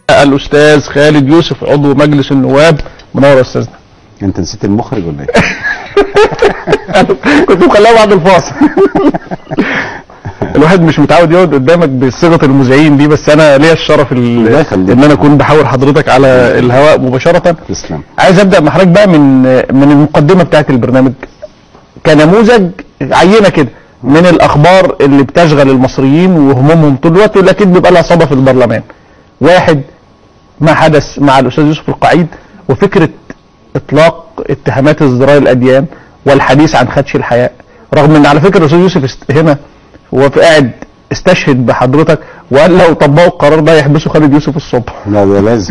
الاستاذ خالد يوسف عضو مجلس النواب منور يا استاذنا انت نسيت المخرج ولا ايه؟ كنت مخليها بعد الفاصل الواحد مش متعود يقعد قدامك بصيغه المذيعين دي بس انا ليا الشرف ال- الله يخليك. ان انا اكون بحاول حضرتك على الهواء مباشره تسلم عايز ابدا مع حضرتك بقى من من المقدمه بتاعت البرنامج كنموذج عينه كده من الاخبار اللي بتشغل المصريين وهمومهم طول الوقت واللي اكيد بيبقى لها صدى في البرلمان. واحد ما حدث مع الاستاذ يوسف القعيد وفكره اطلاق اتهامات ازدراء الاديان والحديث عن خدش الحياء رغم ان على فكره الاستاذ يوسف است- هنا هو في قاعد استشهد بحضرتك وقال لو طبقوا القرار ده يحبسوا خالد يوسف الصبح. لا ده لازم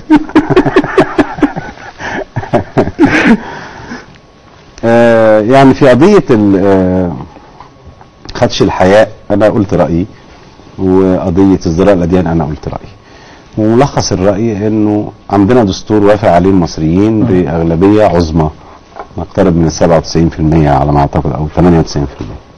آه، يعني في قضية ال- آه، خدش الحياء أنا قلت رأيي وقضية ازدراء الأديان أنا قلت رأيي وملخص الرأي إنه عندنا دستور وافق عليه المصريين بأغلبية عظمى نقترب من 97% على ما أعتقد أو 98%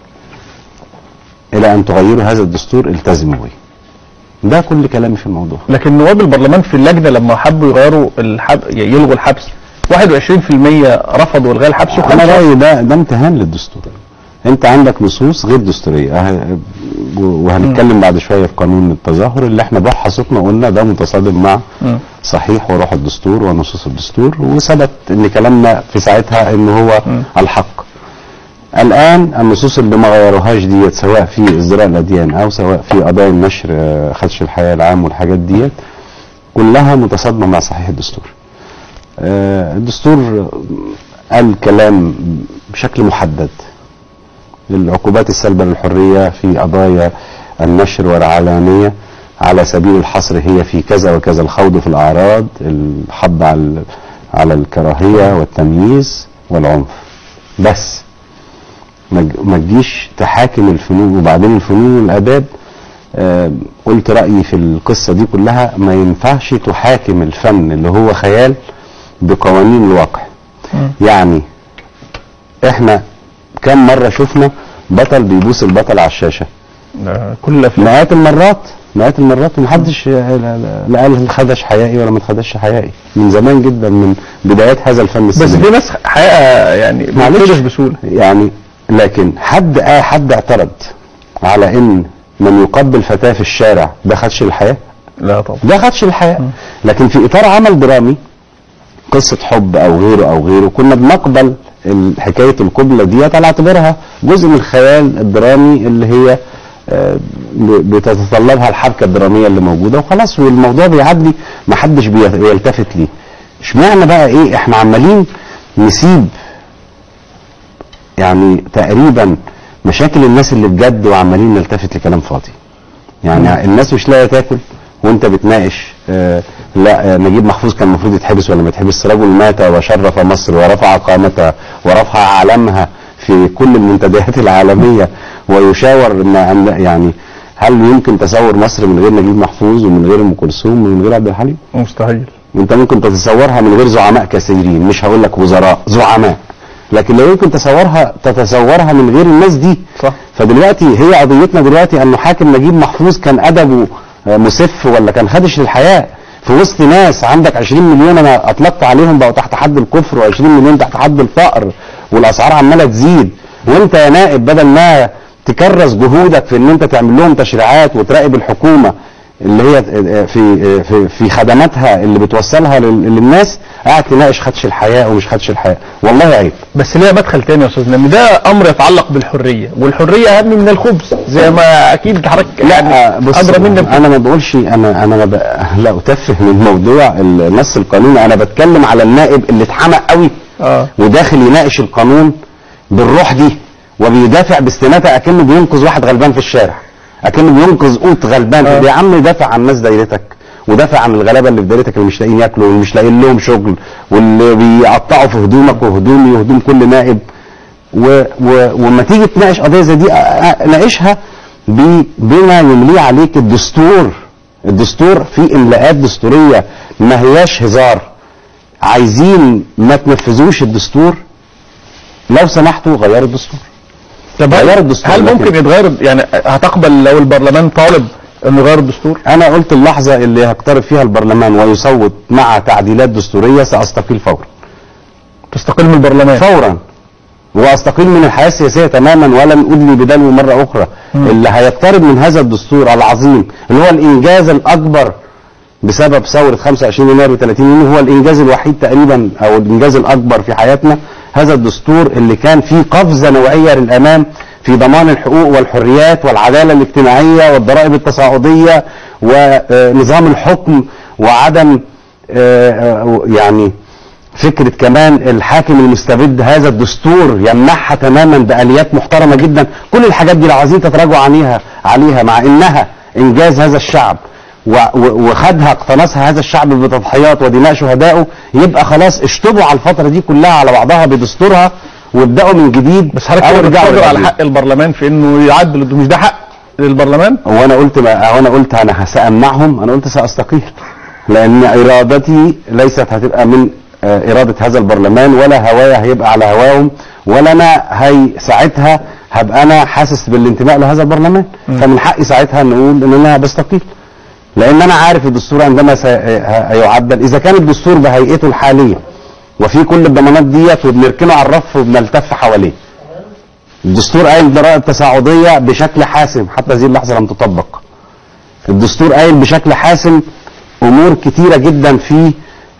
إلى أن تغيروا هذا الدستور التزموا به ده كل كلامي في الموضوع لكن نواب البرلمان في اللجنه لما حبوا يغيروا الحب... يلغوا الحبس 21% رفضوا الغاء الحبس انا وخمسة رايي ده ده امتهان للدستور انت عندك نصوص غير دستوريه أه- وهنتكلم بعد شويه في قانون التظاهر اللي احنا بوحى صوتنا قلنا ده متصادم مع مم. صحيح وروح الدستور ونصوص الدستور وثبت ان كلامنا في ساعتها ان هو مم. الحق الان النصوص اللي ما غيروهاش ديت سواء في ازدراء الاديان او سواء في قضايا النشر آه، خدش الحياه العام والحاجات ديت كلها متصادمه مع صحيح الدستور آه، الدستور قال كلام بشكل محدد العقوبات السلبة للحرية في قضايا النشر والعلانية على سبيل الحصر هي في كذا وكذا الخوض في الأعراض الحض على على الكراهية والتمييز والعنف بس ما تج- ما تجيش تحاكم الفنون وبعدين الفنون والآداب آه، قلت رأيي في القصة دي كلها ما ينفعش تحاكم الفن اللي هو خيال بقوانين الواقع مم. يعني احنا كم مرة شفنا بطل بيبوس البطل على الشاشة ده كل الافلام مئات المرات مئات المرات ومحدش لا لا- لا قال خدش حيائي ولا ما اتخدش حيائي من زمان جدا من بدايات هذا الفن بس السينمائي في ناس حقيقه يعني معلش. بتكتشف بسهوله يعني لكن حد آه حد اعترض على ان من يقبل فتاة في الشارع ده خدش الحياة لا طبعا ده خدش الحياة لكن في اطار عمل درامي قصة حب او غيره او غيره كنا بنقبل ال- حكاية القبلة ديت على اعتبارها جزء من الخيال الدرامي اللي هي آه، ب- بتتطلبها الحبكة الدرامية اللي موجودة وخلاص والموضوع بيعدي محدش بي- بيلتفت ليه اشمعنى بقى ايه احنا عمالين نسيب يعني تقريبا مشاكل الناس اللي بجد وعمالين نلتفت لكلام فاضي يعني الناس مش لاقيه تاكل وانت بتناقش آه لا آه نجيب محفوظ كان المفروض يتحبس ولا ما يتحبس رجل مات وشرف مصر ورفع قامتها ورفع علمها في كل المنتديات العالميه ويشاور ان أن- يعني هل يمكن تصور مصر من غير نجيب محفوظ ومن غير ام كلثوم ومن غير عبد الحليم؟ مستحيل انت ممكن تتصورها من غير زعماء كثيرين مش هقول لك وزراء زعماء لكن لو يمكن تصورها تتصورها من غير الناس دي صح فدلوقتي هي قضيتنا دلوقتي ان حاكم نجيب محفوظ كان ادبه آه، مسف ولا كان خدش للحياه في وسط ناس عندك 20 مليون انا اطلقت عليهم بقوا تحت حد الكفر و20 مليون تحت حد الفقر والاسعار عماله تزيد وانت يا نائب بدل ما تكرس جهودك في ان انت تعمل لهم تشريعات وتراقب الحكومه اللي هي في في في خدماتها اللي بتوصلها لل- للناس قاعد تناقش خدش الحياه ومش خدش الحياه والله عيب بس ليها مدخل تاني يا استاذ لان ده امر يتعلق بالحريه والحريه اهم من الخبز زي ما اكيد حضرتك يعني بص ادرى مني بكده. انا ما بقولش انا انا ما ب... لا اتفه من موضوع النص القانوني انا بتكلم على النائب اللي اتحمق قوي اه وداخل يناقش القانون بالروح دي وبيدافع باستماتة اكنه بينقذ واحد غلبان في الشارع اكنه بينقذ قوت غلبان آه. يا عم دافع عن ناس دايرتك ودافع عن الغلابه اللي في دايرتك اللي مش لاقيين ياكلوا واللي مش لاقيين لهم شغل واللي بيقطعوا في هدومك وهدومي وهدوم كل نائب و و وما تيجي تناقش قضيه زي دي أ- أ- ناقشها ب- بما يمليه عليك الدستور الدستور فيه املاءات دستوريه ما هياش هزار عايزين ما تنفذوش الدستور لو سمحتوا غيروا الدستور طب غير هل, الدستور هل لكن- ممكن يتغير يعني هتقبل لو البرلمان طالب انه يغير الدستور انا قلت اللحظه اللي هيقترب فيها البرلمان ويصوت مع تعديلات دستوريه ساستقيل فورا تستقيل من البرلمان فورا واستقيل من الحياه السياسيه تماما ولن ادلي بدلو مره اخرى اللي هيقترب من هذا الدستور العظيم اللي هو الانجاز الاكبر بسبب ثوره 25 يناير و30 يونيو هو الانجاز الوحيد تقريبا او الانجاز الاكبر في حياتنا هذا الدستور اللي كان فيه قفزه نوعيه للامام في ضمان الحقوق والحريات والعداله الاجتماعيه والضرائب التصاعديه ونظام الحكم وعدم آه، آه، يعني فكرة كمان الحاكم المستبد هذا الدستور يمنحها تماما بآليات محترمة جدا كل الحاجات دي لو عايزين تتراجعوا عليها عليها مع انها انجاز هذا الشعب و- و- وخدها اقتنصها هذا الشعب بتضحيات ودماء شهدائه يبقى خلاص اشطبوا على الفترة دي كلها على بعضها بدستورها وابدأوا من جديد بس حضرتك أو كده ارجعوا بتفرض على للقديم. حق البرلمان في انه يعدل الد- مش ده حق للبرلمان هو انا قلت ما هو انا قلت انا سامعهم انا قلت ساستقيل لان ارادتي ليست هتبقى من آه، اراده هذا البرلمان ولا هوايا هيبقى على هواهم ولا انا هي ساعتها هبقى انا حاسس بالانتماء لهذا البرلمان فمن حقي ساعتها نقول ان انا بستقيل لان انا عارف الدستور عندما سيعدل اذا كان الدستور بهيئته الحاليه وفي كل الضمانات ديت وبنركنه على الرف وبنلتف حواليه الدستور قايل الضرائب التصاعديه بشكل حاسم حتى هذه اللحظه لم تطبق الدستور قايل بشكل حاسم امور كتيره جدا في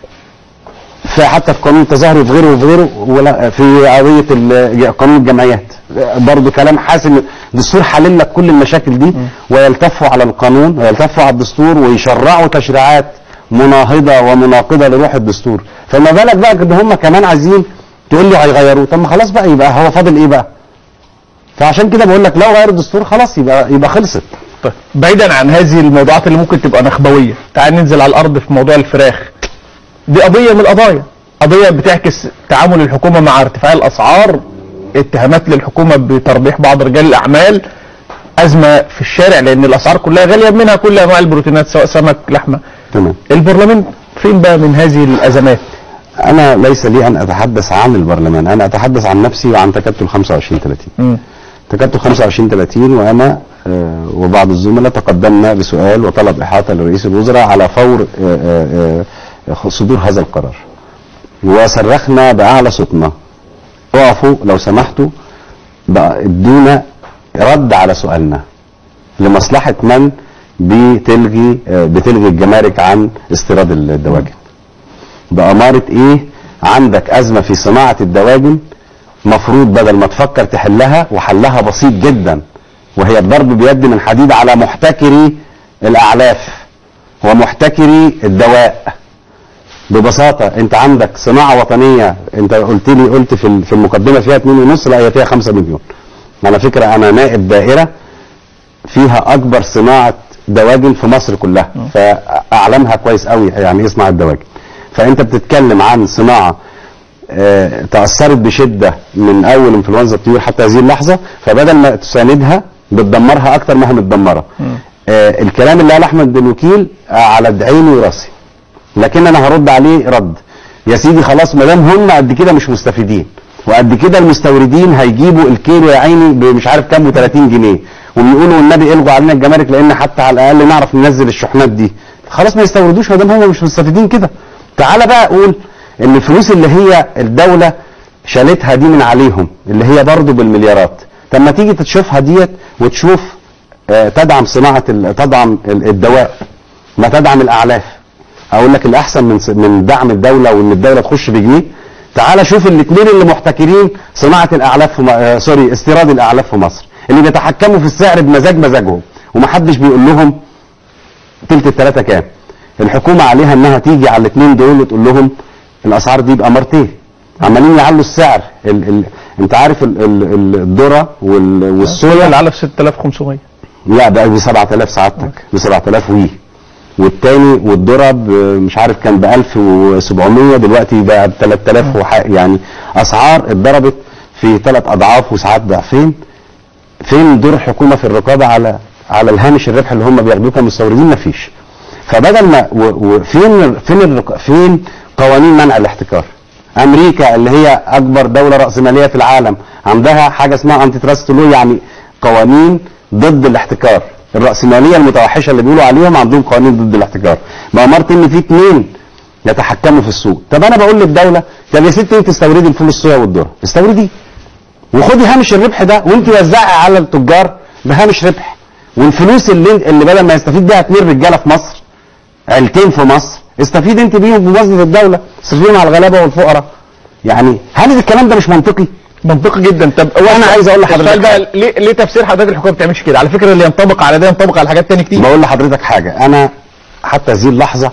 في حتى في قانون التظاهر وفي غيره وفي غيره ولا في قضيه ال- قانون الجمعيات برضه كلام حاسم الدستور حلل لك كل المشاكل دي ويلتفوا على القانون ويلتفوا على الدستور ويشرعوا تشريعات مناهضه ومناقضه لروح الدستور فما بالك بقى ان هم كمان عايزين تقول لي هيغيروه طب ما خلاص بقى يبقى هو فاضل ايه بقى فعشان كده بقول لك لو غير الدستور خلاص يبقى يبقى خلصت طيب بعيدا عن هذه الموضوعات اللي ممكن تبقى نخبويه تعال ننزل على الارض في موضوع الفراخ دي قضيه من القضايا قضيه بتعكس تعامل الحكومه مع ارتفاع الاسعار اتهامات للحكومه بتربيح بعض رجال الاعمال ازمه في الشارع لان الاسعار كلها غاليه منها كل انواع البروتينات سواء سمك لحمه تمام البرلمان فين بقى من هذه الازمات انا ليس لي ان اتحدث عن البرلمان انا اتحدث عن نفسي وعن تكتل 25 30 مم. تكتل 25 30 وانا آه، وبعض الزملاء تقدمنا بسؤال وطلب احاطه لرئيس الوزراء على فور آه، آه، آه، صدور هذا القرار وصرخنا باعلى صوتنا اقفوا لو سمحتوا بقى ادونا رد على سؤالنا لمصلحه من بتلغي آه، بتلغي الجمارك عن استيراد الدواجن بأمارة ايه عندك ازمة في صناعة الدواجن مفروض بدل ما تفكر تحلها وحلها بسيط جدا وهي الضرب بيد من حديد على محتكري الاعلاف ومحتكري الدواء ببساطة انت عندك صناعة وطنية انت قلت لي قلت في ال- في المقدمة فيها 2 ونص لا هي فيها 5 مليون على فكرة انا نائب دائرة فيها اكبر صناعة دواجن في مصر كلها فاعلمها كويس قوي يعني ايه صناعة دواجن فانت بتتكلم عن صناعة آه، تأثرت بشدة من أول انفلونزا الطيور حتى هذه اللحظة فبدل ما تساندها بتدمرها أكتر ما هي متدمرة. آه، الكلام اللي قال أحمد الوكيل آه، على عيني وراسي. لكن أنا هرد عليه رد. يا سيدي خلاص ما دام هم قد كده مش مستفيدين وقد كده المستوردين هيجيبوا الكيلو يا عيني بمش عارف كام و30 جنيه وبيقولوا النبي الغوا علينا الجمارك لان حتى على الاقل نعرف ننزل الشحنات دي خلاص ما يستوردوش ما دام هم مش مستفيدين كده تعالى بقى اقول ان الفلوس اللي هي الدوله شالتها دي من عليهم اللي هي برضه بالمليارات طب ما تيجي تشوفها ديت وتشوف آه، تدعم صناعه ال- تدعم ال- الدواء ما تدعم الاعلاف اقول لك الاحسن من س- من دعم الدوله وان الدوله تخش بجنيه تعال شوف الاثنين اللي محتكرين صناعه الاعلاف في م... آه سوري استيراد الاعلاف في مصر اللي بيتحكموا في السعر بمزاج مزاجهم ومحدش بيقول لهم تلت التلاته كام الحكومه عليها انها تيجي على الاثنين دول وتقول لهم الاسعار دي بامارتين عمالين يعلوا السعر ال... ال... انت عارف ال... ال... ال- الذره وال... والصويا اللي على في 6500 لا بقى ب 7000 سعادتك ب 7000 وي والتاني والذره ب- مش عارف كان ب 1700 دلوقتي بقى ب 3000 وح- يعني اسعار اتضربت في ثلاث اضعاف وساعات ضعفين فين دور الحكومه في الرقابه على على الهامش الربح اللي هم بياخدوه كمستوردين مفيش فبدل ما و- وفين فين الرق- فين قوانين منع الاحتكار امريكا اللي هي اكبر دوله راسماليه في العالم عندها حاجه اسمها انتي تراست لو يعني قوانين ضد الاحتكار الرأسمالية المتوحشة اللي بيقولوا عليهم عندهم قوانين ضد الاحتكار بأمرت ان في اتنين يتحكموا في السوق طب انا بقول للدولة طب يا ستي انت استوردي الفول الصويا والذرة استوردي وخدي هامش الربح ده وانت وزعي على التجار بهامش ربح والفلوس اللي اللي بدل ما يستفيد بيها اتنين رجاله في مصر عيلتين في مصر استفيد انت بيهم بموازنه الدوله تصرفيهم على الغلابه والفقراء يعني هل الكلام ده مش منطقي؟ منطقي جدا طب هو أنا عايز أقول لحضرتك السؤال بقى حاجة. ليه ليه تفسير حضرتك الحكومه ما بتعملش كده على فكره اللي ينطبق على ده ينطبق على حاجات تانية كتير بقول لحضرتك حاجه انا حتى هذه اللحظه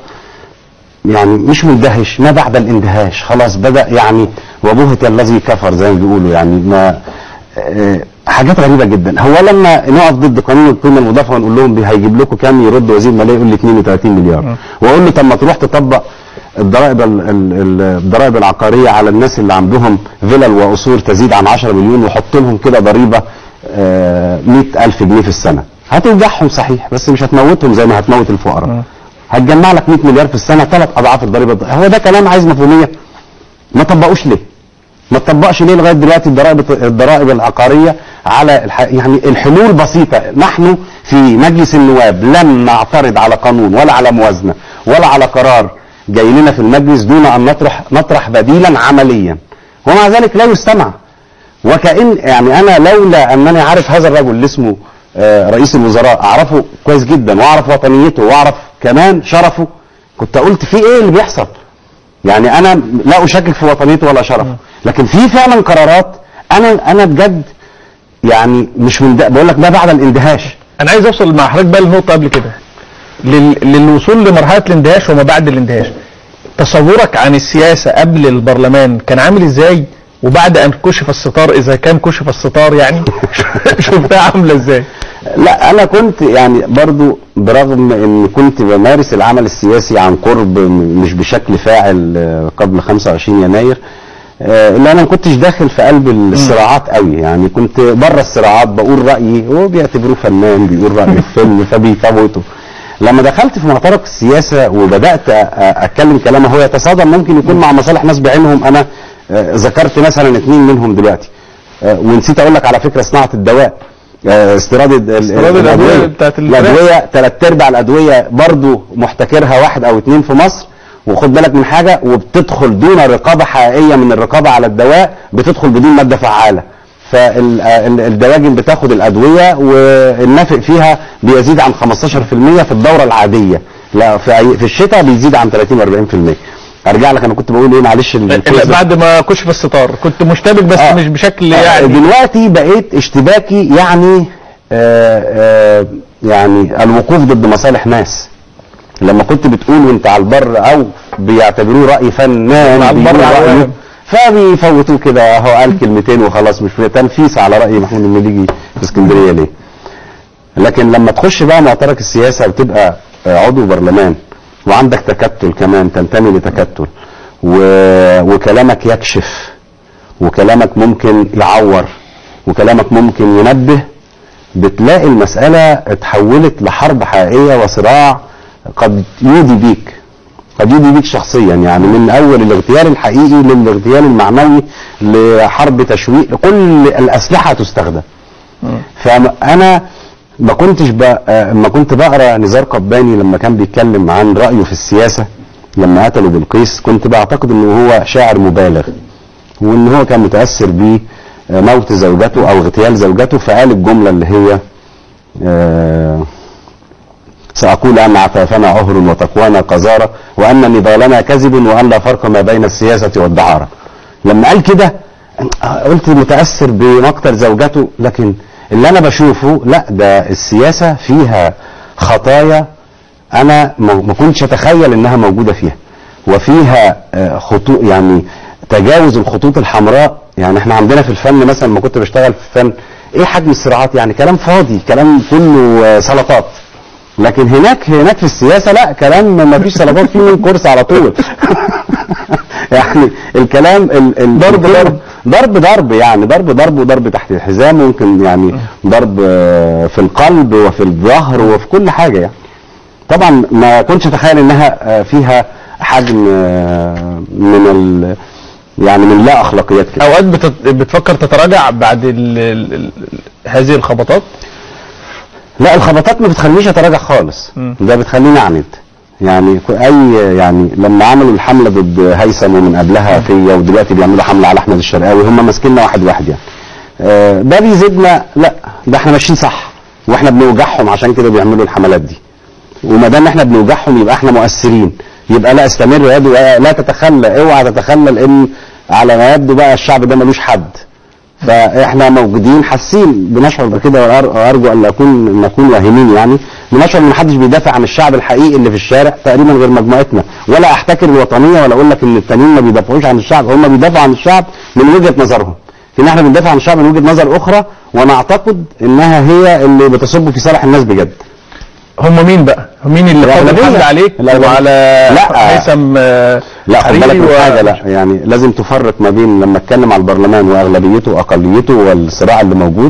يعني مش مندهش ما بعد الاندهاش خلاص بدا يعني وبهت الذي كفر زي ما بيقولوا يعني ما آه، حاجات غريبه جدا هو لما نقف ضد قانون القيمه المضافه ونقول لهم بي- هيجيب لكم كام يرد وزير الماليه يقول لي 32 مليار واقول له طب ما تروح تطبق الضرائب ال- ال- ال- الضرائب العقاريه على الناس اللي عندهم فيلل وقصور تزيد عن 10 مليون وحط لهم كده ضريبه آه، 100000 جنيه في السنه هتوجعهم صحيح بس مش هتموتهم زي ما هتموت الفقراء هتجمع لك 100 مليار في السنه ثلاث اضعاف الضريبه الض- هو ده كلام عايز مفهوميه ما طبقوش ليه ما تطبقش ليه لغايه دلوقتي الضرائب الضرائب العقاريه على الح... يعني الحلول بسيطه نحن في مجلس النواب لم نعترض على قانون ولا على موازنه ولا على قرار جاي لنا في المجلس دون ان نطرح نطرح بديلا عمليا ومع ذلك لا يستمع وكأن يعني انا لولا انني عارف هذا الرجل اللي اسمه آه، رئيس الوزراء اعرفه كويس جدا واعرف وطنيته واعرف كمان شرفه كنت قلت في ايه اللي بيحصل يعني انا لا اشكك في وطنيته ولا شرفه لكن في فعلا قرارات انا انا بجد يعني مش من ده بقول لك ده بعد الاندهاش انا عايز اوصل مع حضرتك بقى لنقطه قبل كده لل... للوصول لمرحله الاندهاش وما بعد الاندهاش تصورك عن السياسه قبل البرلمان كان عامل ازاي وبعد ان كشف الستار اذا كان كشف الستار يعني شفتها عامله ازاي لا انا كنت يعني برضو برغم ان كنت بمارس العمل السياسي عن قرب م- مش بشكل فاعل آه، قبل 25 يناير آه، الا انا ما كنتش داخل في قلب الصراعات قوي يعني كنت بره الصراعات بقول رايي هو بيعتبروه فنان بيقول رايه في فيلم فبيفوته لما دخلت في معترك السياسه وبدات أ- أ- اتكلم كلام هو يتصادم ممكن يكون مع مصالح ناس بعينهم انا آه، ذكرت مثلا اثنين منهم دلوقتي آه، ونسيت اقول لك على فكره صناعه الدواء آه، استيراد ال- ال- استيراد الأدوية بتاعت الفراخ. الادويه ثلاث ارباع الادويه برضو محتكرها واحد او اثنين في مصر وخد بالك من حاجه وبتدخل دون رقابه حقيقيه من الرقابه على الدواء بتدخل بدون ماده فعاله فالدواجن بتاخد الادويه والنافق فيها بيزيد عن 15% في الدوره العاديه لا في أي- في الشتاء بيزيد عن 30 و40% ارجع لك انا كنت بقول ايه معلش ال- لا بعد ما كشف الستار كنت مشتبك بس آه. مش بشكل آه، يعني دلوقتي بقيت اشتباكي يعني آه آه يعني الوقوف ضد مصالح ناس لما كنت بتقول وانت على البر او بيعتبروه راي فنان على البر بيقولوا على رأيه، الوهم. فبيفوتوه كده اهو قال كلمتين وخلاص مش في تنفيس على راي محمود المليجي في اسكندريه ليه لكن لما تخش بقى معترك السياسه وتبقى آه، عضو برلمان وعندك تكتل كمان تنتمي لتكتل و... وكلامك يكشف وكلامك ممكن يعور وكلامك ممكن ينبه بتلاقي المسألة اتحولت لحرب حقيقية وصراع قد يودي بيك قد يودي بيك شخصيا يعني من أول الاغتيال الحقيقي للاغتيال المعنوي لحرب تشويق كل الأسلحة تستخدم فأنا ما كنتش ب... آه، ما كنت بقرا نزار قباني لما كان بيتكلم عن رأيه في السياسة لما قتلوا بلقيس كنت بعتقد انه هو شاعر مبالغ وان هو كان متاثر بموت زوجته او اغتيال زوجته فقال الجمله اللي هي آه، ساقول ان عفافنا عهر وتقوانا قذاره وان نضالنا كذب وان لا فرق ما بين السياسه والدعاره لما قال كده قلت متاثر بمقتل زوجته لكن اللي انا بشوفه لا ده السياسه فيها خطايا انا ما ما كنتش اتخيل انها موجوده فيها وفيها آه، خطوط يعني تجاوز الخطوط الحمراء يعني احنا عندنا في الفن مثلا لما كنت بشتغل في الفن ايه حجم الصراعات يعني كلام فاضي كلام كله آه، سلطات لكن هناك هناك في السياسه لا كلام ما فيش سلطات فيه من كورس على طول يعني الكلام ال ال ضرب ضرب. ضرب ضرب يعني ضرب ضرب وضرب تحت الحزام ممكن يعني ضرب آه، في القلب وفي الظهر وفي كل حاجه يعني طبعا ما كنتش اتخيل انها آه، فيها حجم آه، من ال يعني من لا اخلاقيات كده اوقات بتت... بتفكر تتراجع بعد ال... ال... ال... هذه الخبطات لا الخبطات ما بتخلينيش اتراجع خالص مم. ده بتخليني اعند يعني ك- اي يعني لما عملوا الحمله ضد هيثم ومن قبلها فيا ودلوقتي بيعملوا حمله على احمد الشرقاوي هم ماسكيننا واحد واحد يعني آه، ده بيزيدنا لا ده احنا ماشيين صح واحنا بنوجعهم عشان كده بيعملوا الحملات دي وما دام احنا بنوجعهم يبقى احنا مؤثرين يبقى لا استمر يا دو- لا تتخلى اوعى تتخلى لان على ما يبدو بقى الشعب ده ملوش حد فاحنا موجودين حاسين بنشعر بكده وأر- وارجو ان اكون نكون واهمين يعني بنشعر ان محدش بيدافع عن الشعب الحقيقي اللي في الشارع تقريبا غير مجموعتنا ولا احتكر الوطنيه ولا اقول لك ان التانيين ما بيدافعوش عن الشعب هم بيدافعوا عن الشعب من وجهه نظرهم لكن احنا بندافع عن الشعب من وجهه نظر اخرى ونعتقد انها هي اللي بتصب في صالح الناس بجد هم مين بقى؟ مين اللي قام الأغلبية. الحمله عليك الأغلبية. وعلى لا. هيثم آه، لا خد بالك حريري من و- حاجه لا يعني لازم تفرق ما بين لما اتكلم على البرلمان واغلبيته واقليته والصراع اللي موجود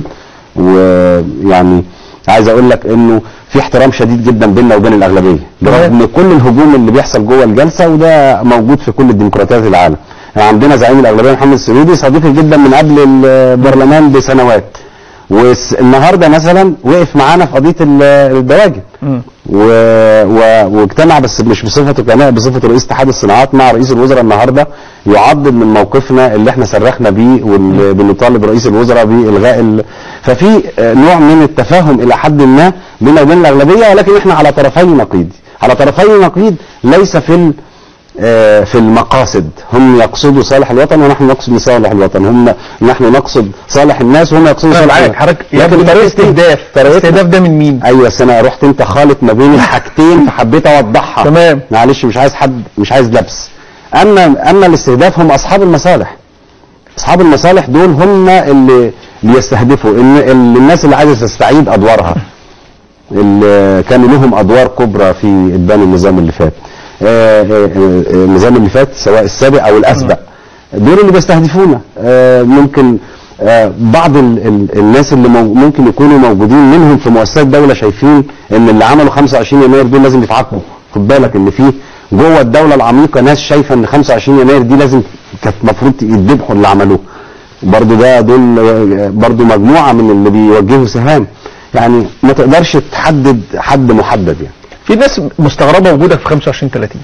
ويعني عايز اقول لك انه في احترام شديد جدا بيننا وبين الاغلبيه برغم كل الهجوم اللي بيحصل جوه الجلسه وده موجود في كل الديمقراطيات العالم يعني عندنا زعيم الاغلبيه محمد السويدي صديقي جدا من قبل البرلمان بسنوات والنهارده مثلا وقف معانا في قضيه ال- الدواجن مم. و... و... واجتمع بس مش بصفته كنائب بصفته رئيس اتحاد الصناعات مع رئيس الوزراء النهارده يعضد من موقفنا اللي احنا صرخنا بيه واللي بنطالب رئيس الوزراء بالغاء ال... ففي آه، نوع من التفاهم الى حد ما بيننا وبين الاغلبيه ولكن احنا على طرفي نقيض على طرفي نقيض ليس في ال... آه، في المقاصد هم يقصدوا صالح الوطن ونحن نقصد صالح الوطن هم نحن نقصد صالح الناس وهم يقصدوا انا صالح معاك الوطن. حضرتك يعني لكن طريقه طريقة- استهداف طريقة- الاستهداف ده من مين؟ ايوه بس انا رحت انت خالط ما بين الحاجتين فحبيت اوضحها تمام. معلش مش عايز حد مش عايز لبس اما اما الاستهداف هم اصحاب المصالح اصحاب المصالح دول هم اللي اللي يستهدفوا ان اللي الناس اللي عايزه تستعيد ادوارها اللي كانوا لهم ادوار كبرى في ابان النظام اللي فات آه، آه، آه، النظام اللي فات سواء السابق او الاسبق دول اللي بيستهدفونا آه، ممكن آه، بعض ال ال الناس اللي مو ممكن يكونوا موجودين منهم في مؤسسات دوله شايفين ان اللي عملوا 25 يناير دول لازم يتعاقبوا خد بالك ان في جوه الدوله العميقه ناس شايفه ان 25 يناير دي لازم كانت المفروض يذبحوا اللي عملوه برضو ده دول آه، برضو مجموعه من اللي بيوجهوا سهام يعني ما تقدرش تحدد حد محدد يعني في ناس مستغربه وجودك في 25 30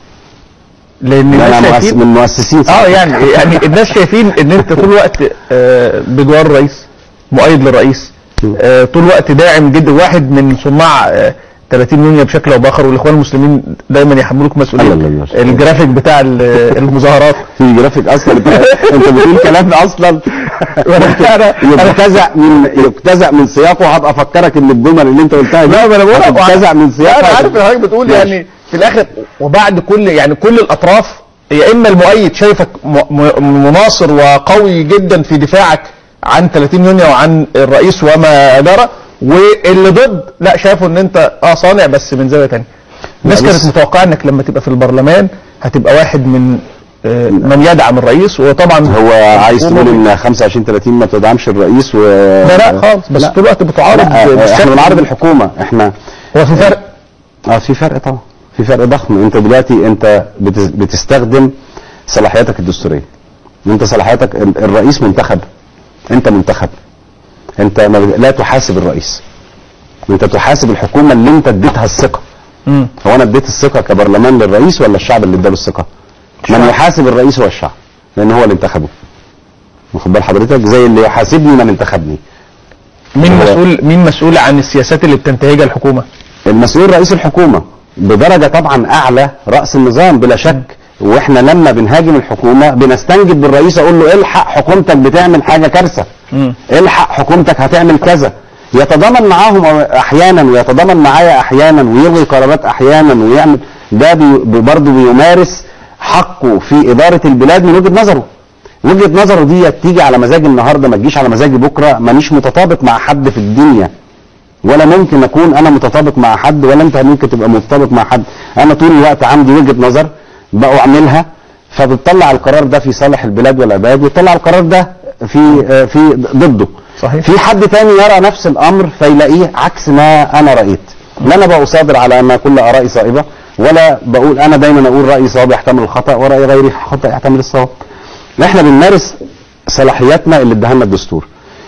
لان انا الناس مؤسس شايفين من مؤسسين اه يعني يعني الناس شايفين ان انت طول الوقت آه، بجوار الرئيس مؤيد للرئيس آه، طول الوقت داعم جدا واحد من صناع آه، 30 يونيو بشكل او باخر والاخوان المسلمين دايما يحملوك مسؤوليه الله الله الله. الجرافيك بتاع ال- المظاهرات في جرافيك اصلا انت انت بتقول كلام اصلا أنا- يجتزأ من يجتزأ من سياقه هبقى افكرك ان الجمل اللي انت قلتها دي لا ما انا بقول لك يجتزأ من لا، سياقها انا عارف ان حضرتك بتقول ماشي. يعني في الاخر وبعد كل يعني كل الاطراف يا اما المؤيد شايفك م- م- مناصر وقوي جدا في دفاعك عن 30 يونيو وعن الرئيس وما جرى واللي ضد لا شافوا ان انت اه صانع بس من زاويه ثانيه الناس لا، كانت بس- متوقعه انك لما تبقى في البرلمان هتبقى واحد من آه، من يدعم الرئيس وطبعا هو عايز الحكومة تقول ان 25 30 ما تدعمش الرئيس و لا لا خالص بس لا. طول الوقت بتعارض لا احنا بالشكل- بنعارض الحكومه احنا هو في فرق اه في فرق طبعا في فرق ضخم انت دلوقتي انت بتس- بتستخدم صلاحياتك الدستوريه انت صلاحياتك ال- الرئيس منتخب انت منتخب انت ما بت- لا تحاسب الرئيس انت تحاسب الحكومه اللي انت اديتها الثقه مم. هو انا اديت الثقه كبرلمان للرئيس ولا الشعب اللي اداله الثقه من يحاسب الرئيس هو الشعب لان هو اللي انتخبه واخد بال حضرتك زي اللي يحاسبني من انتخبني مين هو- مسؤول مين مسؤول عن السياسات اللي بتنتهجها الحكومه المسؤول رئيس الحكومة بدرجة طبعا أعلى رأس النظام بلا شك واحنا لما بنهاجم الحكومة بنستنجد بالرئيس اقول له الحق حكومتك بتعمل حاجة كارثة مم. الحق حكومتك هتعمل كذا يتضامن معاهم احيانا ويتضامن معايا احيانا ويلغي قرارات احيانا ويعمل ده بي برضه بيمارس حقه في اداره البلاد من وجهه نظره وجهه نظره دي تيجي على مزاجي النهارده ما تجيش على مزاجي بكره مانيش متطابق مع حد في الدنيا ولا ممكن اكون انا متطابق مع حد ولا انت ممكن تبقى متطابق مع حد انا طول الوقت عندي وجهه نظر بقوا اعملها فبتطلع القرار ده في صالح البلاد والعباد وتطلع القرار ده في آه، في ضده صحيح. في حد تاني يرى نفس الامر فيلاقيه عكس ما انا رايت لا انا بصادر على ان كل ارائي صائبه ولا بقول انا دايما اقول رايي صواب يحتمل الخطا وراي غيري خطا يحتمل الصواب احنا بنمارس صلاحياتنا اللي اداها لنا الدستور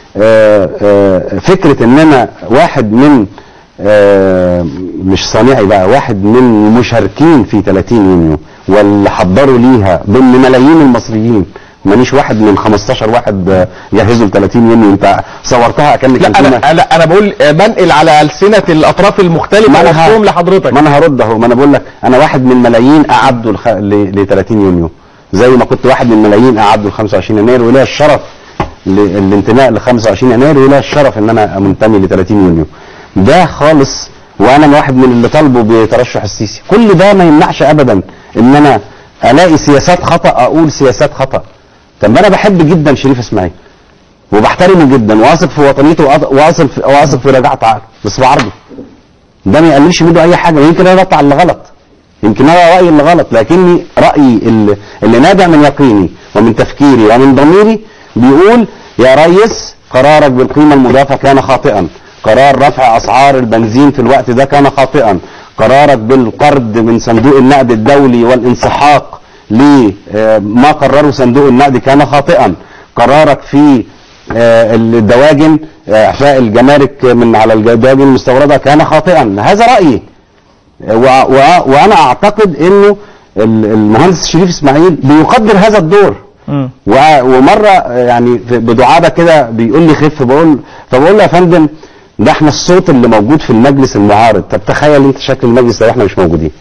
آه، آه، فكره ان انا واحد من آه، مش صانعي بقى واحد من المشاركين في 30 يونيو واللي حضروا ليها ضمن ملايين المصريين مانيش واحد من 15 واحد آه، جهزوا ل 30 يونيو انت صورتها كانك لا انا انا انا بقول آه، بنقل على السنه الاطراف المختلفه ما أنا ه- وصفهم لحضرتك ما انا هرد اهو ما انا بقول لك انا واحد من ملايين اعدوا الخ... ل... ل 30 يونيو زي ما كنت واحد من ملايين اعدوا ل 25 يناير وليا الشرف ل... الانتماء ل 25 يناير وليا الشرف ان انا منتمي ل 30 يونيو ده خالص وانا من واحد من اللي طالبوا بترشح السيسي كل ده ما يمنعش ابدا ان انا الاقي سياسات خطا اقول سياسات خطا طب ما انا بحب جدا شريف اسماعيل وبحترمه جدا واثق في وطنيته وأط- واثق في واثق في رجعت عقله بس بعرضه ده ما يقللش منه اي حاجه يمكن انا بطلع اللي غلط يمكن انا رايي اللي غلط لكني رايي اللي, اللي نابع من يقيني ومن تفكيري ومن ضميري بيقول يا ريس قرارك بالقيمه المضافه كان خاطئا قرار رفع اسعار البنزين في الوقت ده كان خاطئا قرارك بالقرض من صندوق النقد الدولي والانسحاق لما قرره صندوق النقد كان خاطئا قرارك في آه، الدواجن آه، اعفاء الجمارك من على الدواجن المستورده كان خاطئا هذا رايي و- و- وانا اعتقد انه ال- المهندس شريف اسماعيل بيقدر هذا الدور مم. و- ومره يعني في- بدعابه كده بيقول لي خف بقول فبقول له يا فندم ده احنا الصوت اللي موجود في المجلس المعارض طب تخيل انت شكل المجلس لو احنا مش موجودين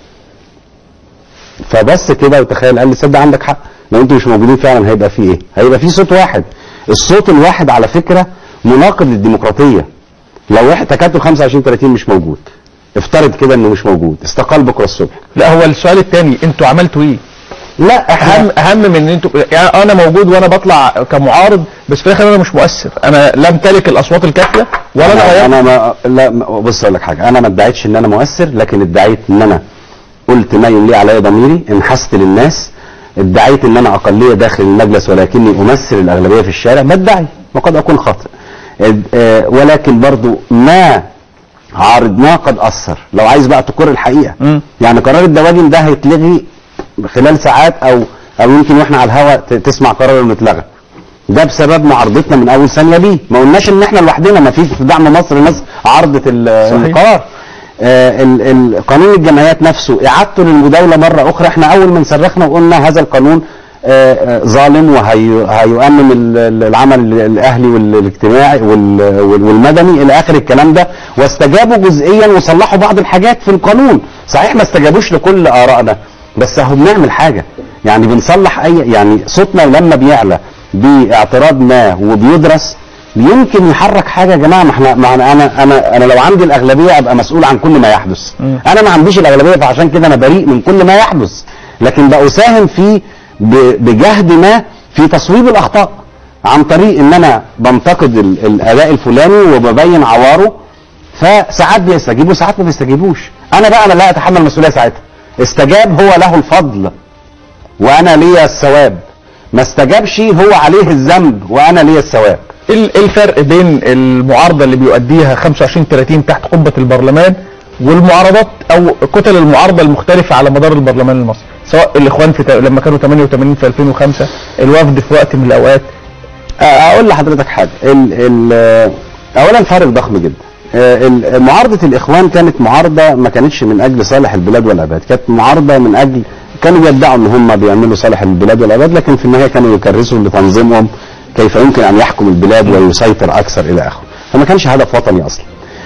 فبس كده وتخيل قال لي صدق عندك حق لو انتوا مش موجودين فعلا هيبقى في ايه هيبقى في صوت واحد الصوت الواحد على فكره مناقض للديمقراطيه لو واحد تكاتل 25 30 مش موجود افترض كده انه مش موجود استقال بكره الصبح لا هو السؤال الثاني انتوا عملتوا ايه لا اهم اهم من ان انتوا يعني انا موجود وانا بطلع كمعارض بس في الاخر انا مش مؤثر انا لا امتلك الاصوات الكافيه ولا انا انا, غيرت أنا ما لا ما- بص اقول لك حاجه انا ما ادعيتش ان انا مؤثر لكن ادعيت ان انا قلت ما يملي علي ضميري انحست للناس ادعيت ان انا اقليه داخل المجلس ولكني امثل الاغلبيه في الشارع بدعي وقد اكون خاطئ اد- آه، ولكن برضو ما عارضناه قد اثر لو عايز بقى تقر الحقيقه مم. يعني قرار الدواجن ده هيتلغي خلال ساعات او او يمكن واحنا على الهواء ت- تسمع قرار انه اتلغى ده بسبب معارضتنا من اول ثانيه ليه ما قلناش ان احنا لوحدنا ما فيش في دعم مصر ناس عرضت ال- صحيح. القرار آه، ال- ال- قانون الجمعيات نفسه اعادته للمداوله مره اخرى احنا اول ما صرخنا وقلنا هذا القانون آه، آه، ظالم وهيؤمم العمل الاهلي والاجتماعي وال- وال- والمدني الى اخر الكلام ده واستجابوا جزئيا وصلحوا بعض الحاجات في القانون صحيح ما استجابوش لكل ارائنا بس اهو بنعمل حاجه يعني بنصلح اي يعني صوتنا لما بيعلى باعتراض ما وبيدرس يمكن يحرك حاجه يا جماعه ما احنا ما انا انا انا انا لو عندي الاغلبيه ابقى مسؤول عن كل ما يحدث مم. انا ما عنديش الاغلبيه فعشان كده انا بريء من كل ما يحدث لكن بساهم في ب- بجهد ما في تصويب الاخطاء عن طريق ان انا بنتقد ال- الاداء الفلاني وببين عواره فساعات بيستجيبوا ساعات ما بيستجيبوش انا بقى انا لا اتحمل المسؤوليه ساعتها استجاب هو له الفضل وانا ليا الثواب ما استجابش هو عليه الذنب وانا ليا الثواب ايه ال- إيه الفرق بين المعارضه اللي بيؤديها 25 30 تحت قبه البرلمان والمعارضات او كتل المعارضه المختلفه على مدار البرلمان المصري سواء الاخوان في تا- لما كانوا 88 في 2005 الوفد في وقت من الاوقات أ- اقول لحضرتك حاجه ال ال اولا فرق ضخم جدا آه، ال- معارضه الاخوان كانت معارضه ما كانتش من اجل صالح البلاد والعباد كانت معارضه من اجل كانوا بيدعوا ان هم بيعملوا صالح البلاد والعباد لكن في النهايه كانوا يكرسوا لتنظيمهم كيف يمكن ان يحكم البلاد ويسيطر اكثر الى اخره فما كانش هدف وطني اصلا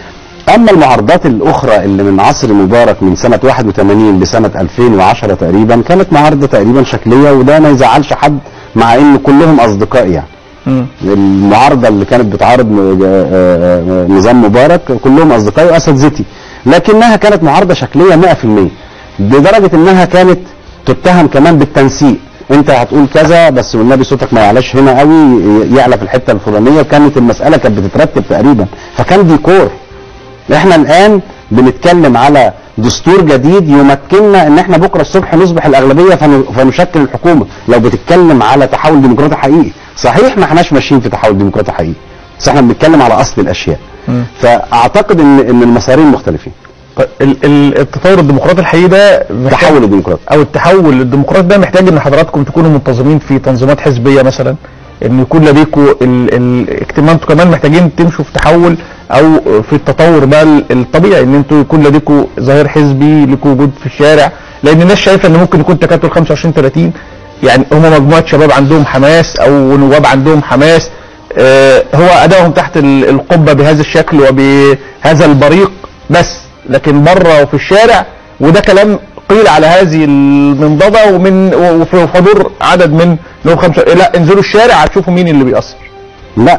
اما المعارضات الاخرى اللي من عصر مبارك من سنه 81 لسنه 2010 تقريبا كانت معارضه تقريبا شكليه وده ما يزعلش حد مع ان كلهم اصدقاء يعني مم. المعارضه اللي كانت بتعارض م- آه، آه، نظام مبارك كلهم اصدقائي واساتذتي لكنها كانت معارضه شكليه 100% لدرجه انها كانت تتهم كمان بالتنسيق انت هتقول كذا بس والنبي صوتك ما يعلاش هنا قوي يعلى في الحته الفلانيه وكانت المساله كانت بتترتب تقريبا فكان ديكور احنا الان بنتكلم على دستور جديد يمكننا ان احنا بكره الصبح نصبح الاغلبيه فن- فنشكل الحكومه لو بتتكلم على تحول ديمقراطي حقيقي صحيح ما احناش ماشيين في تحول ديمقراطي حقيقي بس احنا بنتكلم على اصل الاشياء مم. فاعتقد ان ان المسارين مختلفين طيب ال- ال- التطور الديمقراطي الحقيقي ده محتاج- تحول الديمقراطي او التحول الديمقراطي ده محتاج ان حضراتكم تكونوا منتظمين في تنظيمات حزبيه مثلا ان يكون لديكوا ال- ال- اجتماع انتوا كمان محتاجين تمشوا في تحول او في التطور بقى ال- الطبيعي ان انتوا يكون لديكوا ظهير حزبي لكوا وجود في الشارع لان الناس شايفه ان ممكن يكون تكتل 25 30 يعني هم مجموعه شباب عندهم حماس او نواب عندهم حماس آه، هو ادائهم تحت ال- القبه بهذا الشكل وبهذا البريق بس لكن بره وفي الشارع وده كلام قيل على هذه المنضده ومن وفي حضور عدد من نواب خمسه لا انزلوا الشارع هتشوفوا مين اللي بيأثر لا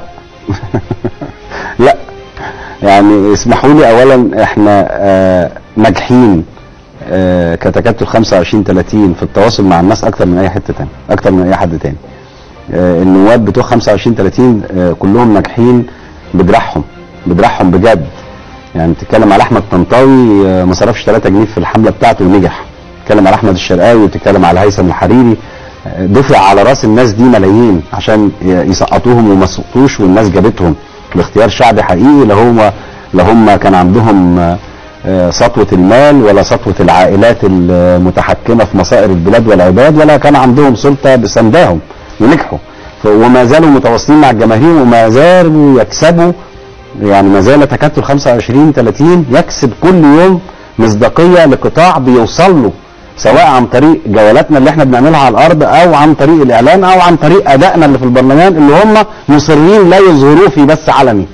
لا يعني اسمحوا لي اولا احنا آه ناجحين آه كتكتل 25 30 في التواصل مع الناس اكتر من اي حته تاني اكتر من اي حد تاني آه النواب بتوع 25 30 آه كلهم ناجحين بدراعهم بدراعهم بجد يعني بتتكلم على احمد طنطاوي آه ما صرفش 3 جنيه في الحمله بتاعته ونجح بتتكلم على احمد الشرقاوي وبتتكلم على هيثم الحريري آه، دفع على راس الناس دي ملايين عشان ي- يسقطوهم وما سقطوش والناس جابتهم باختيار شعبي حقيقي لا هم لا هم كان عندهم آه، آه، سطوة المال ولا سطوة العائلات المتحكمة في مصائر البلاد والعباد ولا كان عندهم سلطة بسنداهم ونجحوا ف- وما زالوا متواصلين مع الجماهير وما زالوا يكسبوا يعني ما زال تكتل 25 30 يكسب كل يوم مصداقيه لقطاع بيوصل له سواء عن طريق جولاتنا اللي احنا بنعملها على الارض او عن طريق الاعلام او عن طريق ادائنا اللي في البرلمان اللي هم مصرين لا يظهروه في بث علني.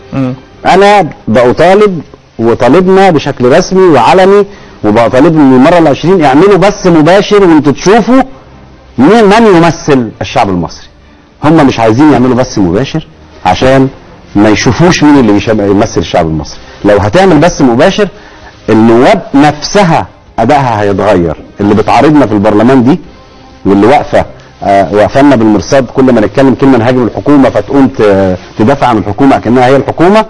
انا بطالب وطالبنا بشكل رسمي وعلني وبطالب من المره العشرين اعملوا بث مباشر وانتوا تشوفوا مين من يمثل الشعب المصري. هم مش عايزين يعملوا بث مباشر عشان ما يشوفوش مين اللي بيشب- يمثل الشعب المصري لو هتعمل بث مباشر النواب نفسها ادائها هيتغير اللي بتعارضنا في البرلمان دي واللي واقفه آه، واقفه بالمرصاد كل ما نتكلم كلمه نهاجم الحكومه فتقوم ت- تدافع عن الحكومه كانها هي الحكومه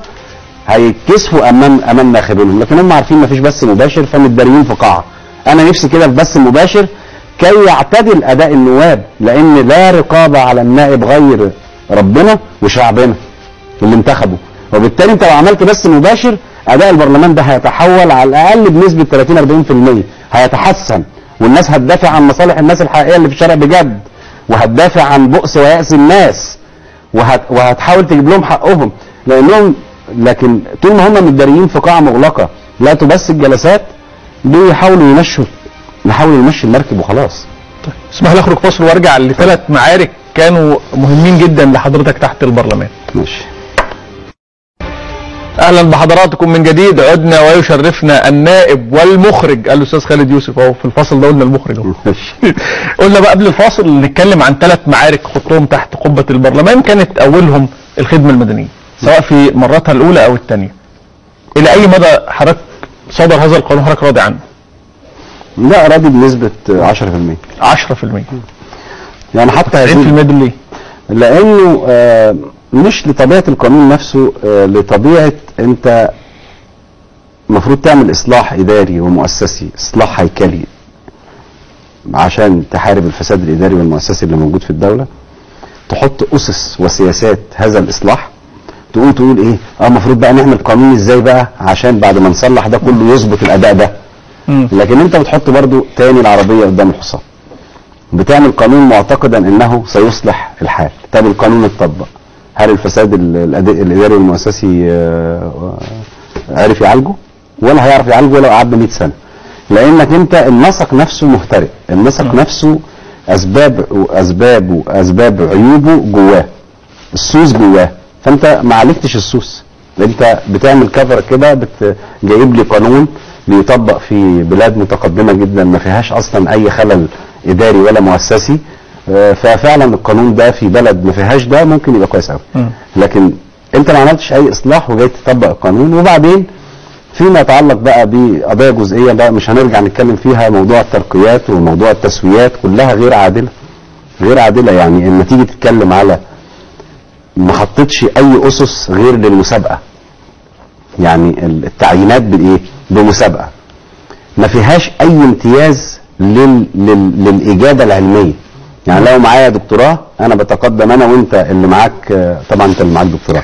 هيتكسفوا امام امام ناخبينهم لكن هم عارفين مفيش بث مباشر فمتداريين في قاعه انا نفسي كده في بث مباشر كي يعتدل اداء النواب لان لا رقابه على النائب غير ربنا وشعبنا اللي انتخبه وبالتالي انت لو عملت بث مباشر اداء البرلمان ده هيتحول على الاقل بنسبه 30 40% هيتحسن والناس هتدافع عن مصالح الناس الحقيقيه اللي في الشارع بجد وهتدافع عن بؤس ويأس الناس وهت وهتحاول تجيب لهم حقهم لانهم لكن طول ما هم متداريين في قاعه مغلقه لا تبث الجلسات بيحاولوا يمشوا يحاولوا يمشوا المركب وخلاص اسمح لي اخرج فاصل وارجع لثلاث معارك كانوا مهمين جدا لحضرتك تحت البرلمان ماشي اهلا بحضراتكم من جديد عدنا ويشرفنا النائب والمخرج الاستاذ خالد يوسف اهو في الفاصل ده قلنا المخرج اهو ماشي قلنا بقى قبل الفاصل نتكلم عن ثلاث معارك خطهم تحت قبه البرلمان كانت اولهم الخدمه المدنيه سواء في مرتها الاولى او الثانيه الى اي مدى حضرتك صدر هذا القانون حضرتك راضي عنه لا راضي بنسبه 10% 10% يعني حتى 90% هذه دول ليه؟ لانه آه، مش لطبيعه القانون نفسه آه، لطبيعه انت المفروض تعمل اصلاح اداري ومؤسسي اصلاح هيكلي عشان تحارب الفساد الاداري والمؤسسي اللي موجود في الدوله تحط اسس وسياسات هذا الاصلاح تقوم تقول ايه اه المفروض بقى نعمل قانون ازاي بقى عشان بعد ما نصلح ده كله يظبط الاداء ده مم. لكن انت بتحط برضو تاني العربيه قدام الحصان بتعمل قانون معتقدا انه سيصلح الحال طب القانون اتطبق هل الفساد ال- الأد- الاداري والمؤسسي آه، آه، عرف يعالجه ولا هيعرف يعالجه ولو قعدنا 100 سنه لانك انت النسق نفسه مهترئ النسق مم. نفسه اسباب واسباب واسباب عيوبه جواه السوس جواه فانت ما عالجتش السوس انت بتعمل كفر كده بت... جايب لي قانون بيطبق في بلاد متقدمه جدا ما فيهاش اصلا اي خلل اداري ولا مؤسسي آه، ففعلا القانون ده في بلد ما فيهاش ده ممكن يبقى كويس قوي مم. لكن انت ما عملتش اي اصلاح وجاي تطبق القانون وبعدين فيما يتعلق بقى بقضايا جزئيه بقى مش هنرجع نتكلم فيها موضوع الترقيات وموضوع التسويات كلها غير عادله غير عادله يعني اما تيجي تتكلم على ما حطيتش اي اسس غير للمسابقه يعني التعيينات بالايه بمسابقه ما فيهاش اي امتياز لل... لل... للاجاده العلميه يعني لو معايا دكتوراه انا بتقدم انا وانت اللي معاك آه، طبعا انت اللي معاك دكتوراه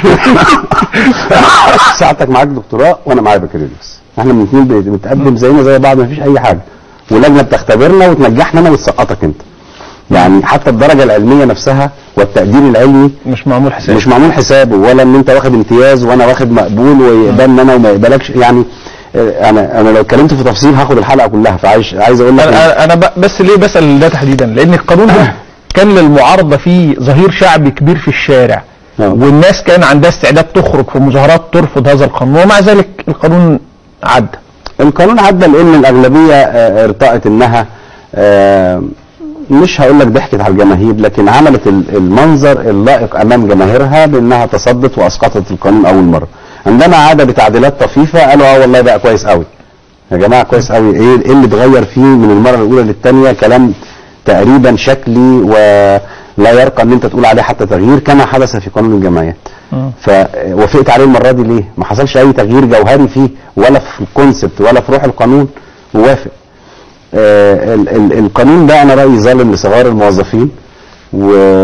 ساعتك معاك دكتوراه وانا معايا بكالوريوس احنا الاثنين بنتقدم زينا زي بعض ما فيش اي حاجه ولجنه بتختبرنا وتنجحنا انا وتسقطك انت يعني حتى الدرجه العلميه نفسها والتقدير العلمي مش معمول حساب مش معمول حسابه ولا ان انت واخد امتياز وانا واخد مقبول ويقبلني انا وما يقبلكش يعني آه، انا انا لو اتكلمت في تفصيل هاخد الحلقه كلها فعايز عايز اقول لك إن- انا انا ب- بس ليه بسال ده تحديدا لان القانون ده كان للمعارضه فيه ظهير شعبي كبير في الشارع نعم. والناس كان عندها استعداد تخرج في مظاهرات ترفض هذا القانون ومع ذلك القانون عدى القانون عدى لان الاغلبيه آه، ارتأت انها آه، مش هقول لك ضحكت على الجماهير لكن عملت ال- المنظر اللائق امام جماهيرها بانها تصدت واسقطت القانون اول مره عندما عاد بتعديلات طفيفه قالوا اه والله بقى كويس قوي يا جماعه كويس قوي ايه إيه اللي اتغير فيه من المره الاولى للثانيه كلام تقريبا شكلي ولا يرقى ان انت تقول عليه حتى تغيير كما حدث في قانون الجمعيات فوافقت عليه المره دي ليه؟ ما حصلش اي تغيير جوهري فيه ولا في الكونسبت ولا في روح القانون ووافق. آه ال ال القانون ده انا رايي ظالم لصغار الموظفين و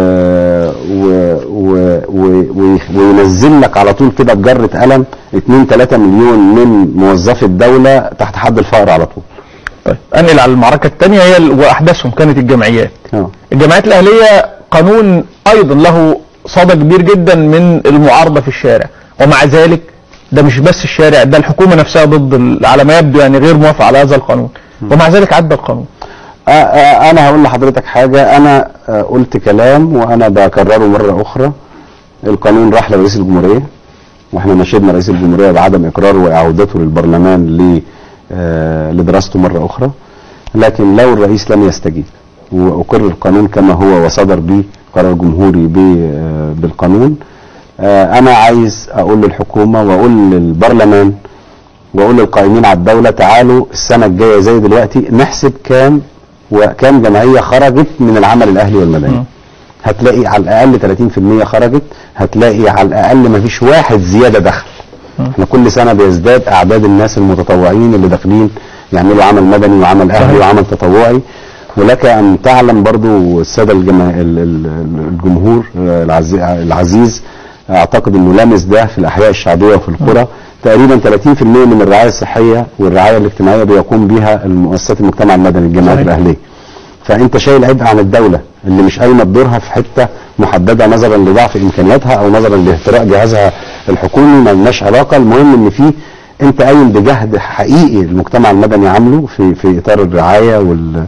و و و و وينزل لك على طول كده بجرة قلم 2 3 مليون من موظفي الدولة تحت حد الفقر على طول. طيب انقل على المعركه الثانيه هي ال- واحدثهم كانت الجمعيات اه الجمعيات الاهليه قانون ايضا له صدى كبير جدا من المعارضه في الشارع ومع ذلك ده مش بس الشارع ده الحكومه نفسها ضد ال- على ما يبدو يعني غير موافقه على هذا القانون ومع ذلك عدى القانون آه، آه، انا هقول لحضرتك حاجه انا آه، قلت كلام وانا بكرره مره اخرى القانون راح لرئيس الجمهوريه واحنا ناشدنا رئيس الجمهوريه بعدم اقراره واعادته للبرلمان ل آه، لدراسته مره اخرى لكن لو الرئيس لم يستجيب واقر القانون كما هو وصدر به قرار جمهوري ب- آه، بالقانون آه، انا عايز اقول للحكومه واقول للبرلمان واقول للقائمين على الدوله تعالوا السنه الجايه زي دلوقتي نحسب كام وكام جمعيه خرجت من العمل الاهلي والمدني م. هتلاقي على الاقل 30% خرجت هتلاقي على الاقل ما فيش واحد زياده دخل احنا كل سنه بيزداد اعداد الناس المتطوعين اللي داخلين يعملوا عمل مدني وعمل اهلي صحيح. وعمل تطوعي ولك ان تعلم برضو الساده الجما... ال- ال- الجمهور آه، العز... العزيز اعتقد انه لامس ده في الاحياء الشعبيه وفي القرى تقريبا 30% من الرعايه الصحيه والرعايه الاجتماعيه بيقوم بها المؤسسات المجتمع المدني الجمعيات صحيح. الاهليه فانت شايل عبء عن الدوله اللي مش قايمه بدورها في حته محدده نظرا لضعف امكانياتها او نظرا لاهتراء جهازها الحكومي ما لناش علاقه المهم ان في انت قايم بجهد حقيقي المجتمع المدني عامله في في اطار الرعايه وال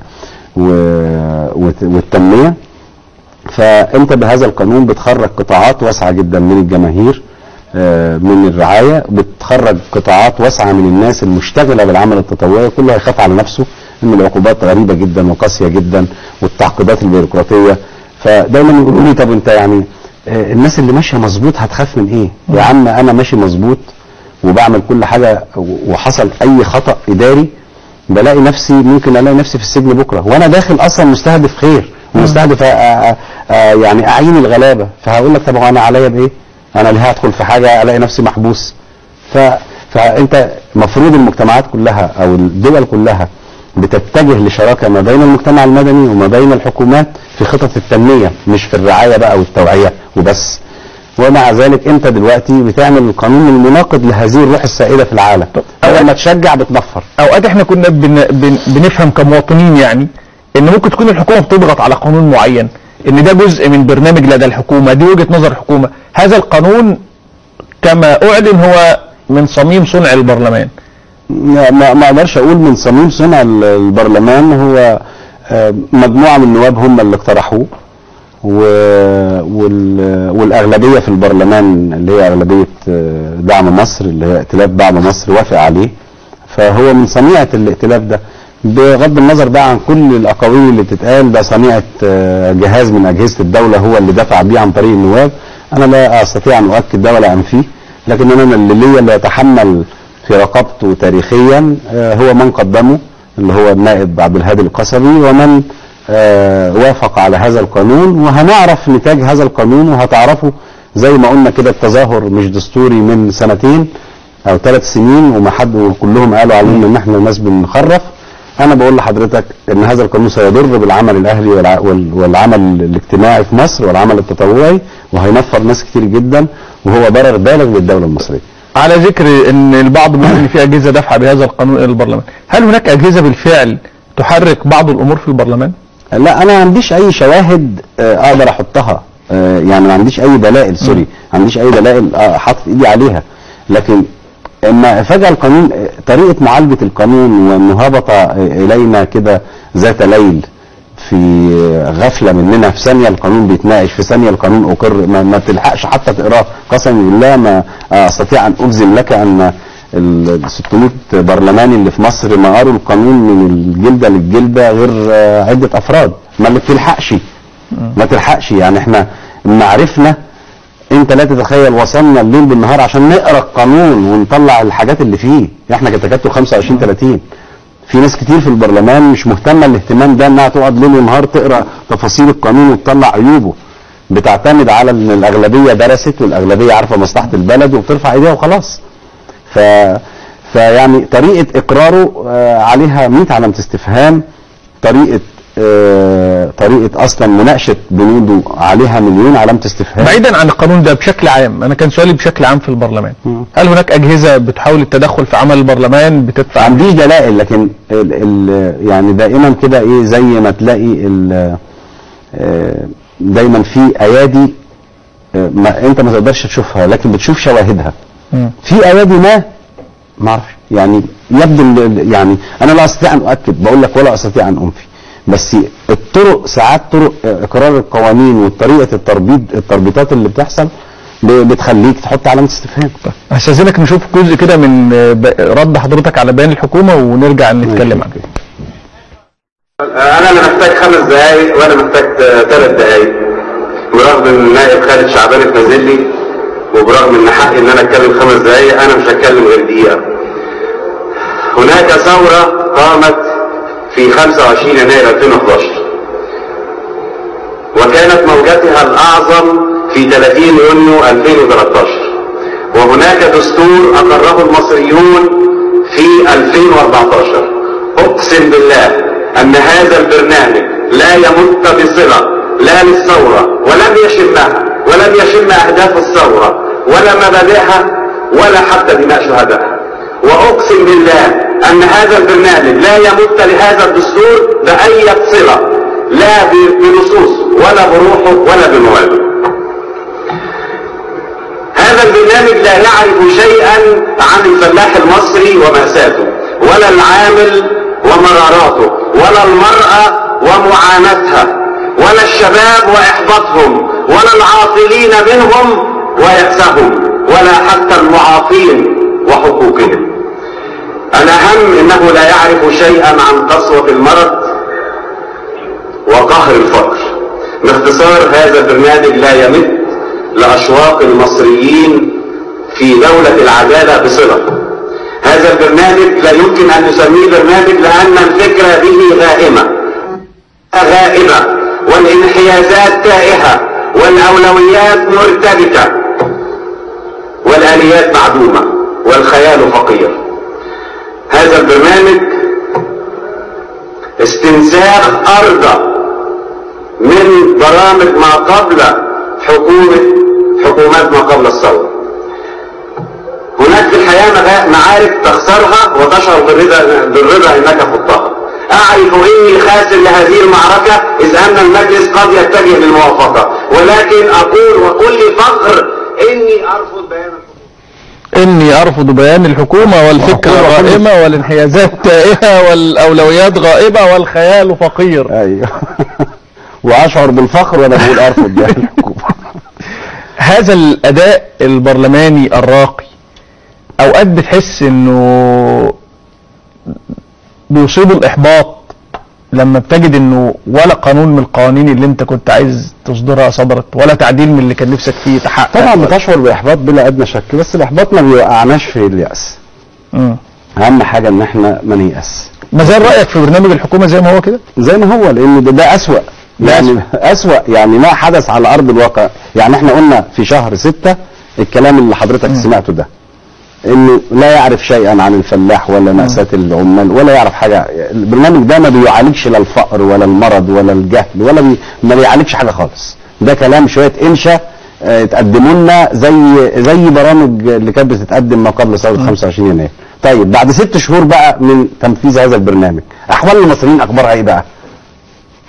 و- والت- والتنميه فانت بهذا القانون بتخرج قطاعات واسعه جدا من الجماهير آه، من الرعايه بتخرج قطاعات واسعه من الناس المشتغله بالعمل التطوعي كله هيخاف على نفسه ان العقوبات غريبه جدا وقاسيه جدا والتعقيدات البيروقراطيه فدايما يقولوا لي طب انت يعني آه، الناس اللي ماشيه مظبوط هتخاف من ايه؟ يا عم انا ماشي مظبوط وبعمل كل حاجه وحصل اي خطا اداري بلاقي نفسي ممكن الاقي نفسي في السجن بكره وانا داخل اصلا مستهدف خير ومستهدف أ- أ- أ- يعني اعين الغلابه فهقول لك طب هو انا عليا بايه؟ انا ليه هدخل في حاجه الاقي نفسي محبوس ف فانت المفروض المجتمعات كلها او الدول كلها بتتجه لشراكه ما بين المجتمع المدني وما بين الحكومات في خطط التنميه مش في الرعايه بقى والتوعيه وبس ومع ذلك انت دلوقتي بتعمل القانون المناقض لهذه الروح السائده في العالم لما تشجع بتنفر اوقات احنا كنا بن بن بنفهم كمواطنين يعني ان ممكن تكون الحكومه بتضغط على قانون معين ان ده جزء من برنامج لدى الحكومه دي وجهه نظر الحكومه هذا القانون كما اعلن هو من صميم صنع البرلمان ما ما اقدرش اقول من صميم صنع ال- البرلمان هو آه، مجموعه من النواب هم اللي اقترحوه و- وال- والاغلبيه في البرلمان اللي هي اغلبيه آه، دعم مصر اللي هي ائتلاف دعم مصر وافق عليه فهو من صنيعه الائتلاف ده بغض النظر بقى عن كل الاقاويل اللي بتتقال ده صنيعه آه، جهاز من اجهزه الدوله هو اللي دفع بيه عن طريق النواب انا لا استطيع ان اؤكد ده ولا انفيه لكن انا اللي ليا اللي يتحمل في رقبته تاريخيا آه، هو من قدمه اللي هو النائب عبد الهادي القصبي ومن آه، وافق على هذا القانون وهنعرف نتاج هذا القانون وهتعرفوا زي ما قلنا كده التظاهر مش دستوري من سنتين او ثلاث سنين وما حد وكلهم قالوا علينا ان احنا ناس بنخرف انا بقول لحضرتك ان هذا القانون سيضر بالعمل الاهلي والع- وال- والعمل الاجتماعي في مصر والعمل التطوعي وهينفر ناس كتير جدا وهو ضرر بالغ للدوله المصريه على ذكر ان البعض بيقول ان في اجهزه دافعه بهذا القانون الى البرلمان هل هناك اجهزه بالفعل تحرك بعض الامور في البرلمان لا انا ما عنديش اي شواهد آه، اقدر احطها آه، يعني ما عنديش اي دلائل سوري ما عنديش اي دلائل آه، حاطط ايدي عليها لكن اما فجاه القانون آه، طريقه معالجه القانون وانه هبط آه، الينا كده ذات ليل في آه، غفله مننا في ثانيه القانون بيتناقش في ثانيه القانون اقر ما, ما تلحقش حتى تقراه قسما بالله ما استطيع ان اجزم لك ان ال 600 برلماني اللي في مصر ما قروا القانون من الجلده للجلده غير آه، عده افراد ما اللي بتلحقش ما تلحقش يعني احنا ما عرفنا انت لا تتخيل وصلنا الليل بالنهار عشان نقرا القانون ونطلع الحاجات اللي فيه احنا كتكتب 25 30 في ناس كتير في البرلمان مش مهتمه الاهتمام ده انها تقعد ليل ونهار تقرا تفاصيل القانون وتطلع عيوبه بتعتمد على ان الاغلبيه درست والاغلبيه عارفه مصلحه البلد وبترفع ايديها وخلاص ف فيعني طريقه اقراره آه، عليها 100 علامه استفهام طريقه آه، طريقه اصلا مناقشه بنوده عليها مليون علامه استفهام بعيدا عن القانون ده بشكل عام انا كان سؤالي بشكل عام في البرلمان مم. هل هناك اجهزه بتحاول التدخل في عمل البرلمان ما بتدفع عنديش دلائل لكن ال ال يعني دائما كده ايه زي ما تلاقي ال آه، دايما في ايادي آه، ما انت ما تقدرش تشوفها لكن بتشوف شواهدها مم. في ايادي ما ما اعرفش يعني يبدو ال- ال- يعني انا لا استطيع ان اؤكد بقول لك ولا استطيع ان انفي بس الطرق ساعات طرق آه، اقرار القوانين وطريقه التربيط التربيطات اللي بتحصل ب- بتخليك تحط علامه استفهام هستاذنك نشوف جزء كده من آه، ب- رد حضرتك على بيان الحكومه ونرجع نتكلم عنه انا اللي محتاج خمس دقايق وانا محتاج ثلاث دقايق برغم ان النائب خالد شعبان اتنازل لي وبرغم ان حقي ان انا اتكلم خمس دقايق انا مش هتكلم غير دقيقه هناك ثوره قامت في 25 يناير 2011 وكانت موجتها الاعظم في 30 يونيو 2013 وهناك دستور اقره المصريون في 2014 اقسم بالله ان هذا البرنامج لا يمت بصله لا للثوره ولم يشمها ولم يشم اهداف الثوره ولا مبادئها ولا حتى دماء شهدائها واقسم بالله ان هذا البرنامج لا يمت لهذا الدستور باي صله لا ب- بنصوصه ولا بروحه ولا بمواده هذا البرنامج لا يعرف شيئا عن الفلاح المصري ومأساته ولا العامل ومراراته ولا المرأة ومعاناتها ولا الشباب وإحباطهم ولا العاطلين منهم ويأسهم ولا حتى المعاقين وحقوقهم الأهم أنه لا يعرف شيئا عن قسوة المرض وقهر الفقر باختصار هذا البرنامج لا يمت لأشواق المصريين في دولة العدالة بصلة هذا البرنامج لا يمكن أن نسميه برنامج لأن الفكرة به غائمة غائبة والانحيازات تائهة والأولويات مرتبكة والآليات معدومة والخيال فقير هذا البرنامج استنساخ أرضى من برامج ما قبل حكومة حكومات ما قبل الثورة هناك في الحياة مغا- معارك تخسرها وتشعر بالرضا بالرضا انك خضتها اعرف اني خاسر لهذه المعركة اذ ان المجلس قد يتجه للموافقة ولكن اقول وكل فخر اني ارفض بيان الحكومة اني ارفض بيان الحكومه والفكره غائمه والانحيازات تائهه والاولويات غائبه والخيال فقير ايوه واشعر بالفخر وانا بقول ارفض يعني الحكومه هذا الاداء البرلماني الراقي اوقات بتحس انه بيصيب الاحباط لما بتجد انه ولا قانون من القوانين اللي انت كنت عايز تصدرها صدرت ولا تعديل من اللي كان نفسك فيه يتحقق طبعا بتشعر باحباط بلا ادنى شك بس الاحباط ما بيوقعناش في الياس مم. اهم حاجه ان احنا ما نيأس ما زال رايك في برنامج الحكومه زي ما هو كده زي ما هو لان ده, ده اسوأ ده يعني اسوأ يعني ما حدث على ارض الواقع يعني احنا قلنا في شهر ستة الكلام اللي حضرتك سمعته ده انه لا يعرف شيئا عن الفلاح ولا مأساة العمال ولا يعرف حاجة البرنامج ده ما بيعالجش لا الفقر ولا المرض ولا الجهل ولا بي ما بيعالجش حاجة خالص ده كلام شوية انشا آه، اتقدموا لنا زي زي برامج اللي كانت بتتقدم ما قبل ثورة 25 يناير طيب بعد ست شهور بقى من تنفيذ هذا البرنامج احوال المصريين اخبارها ايه بقى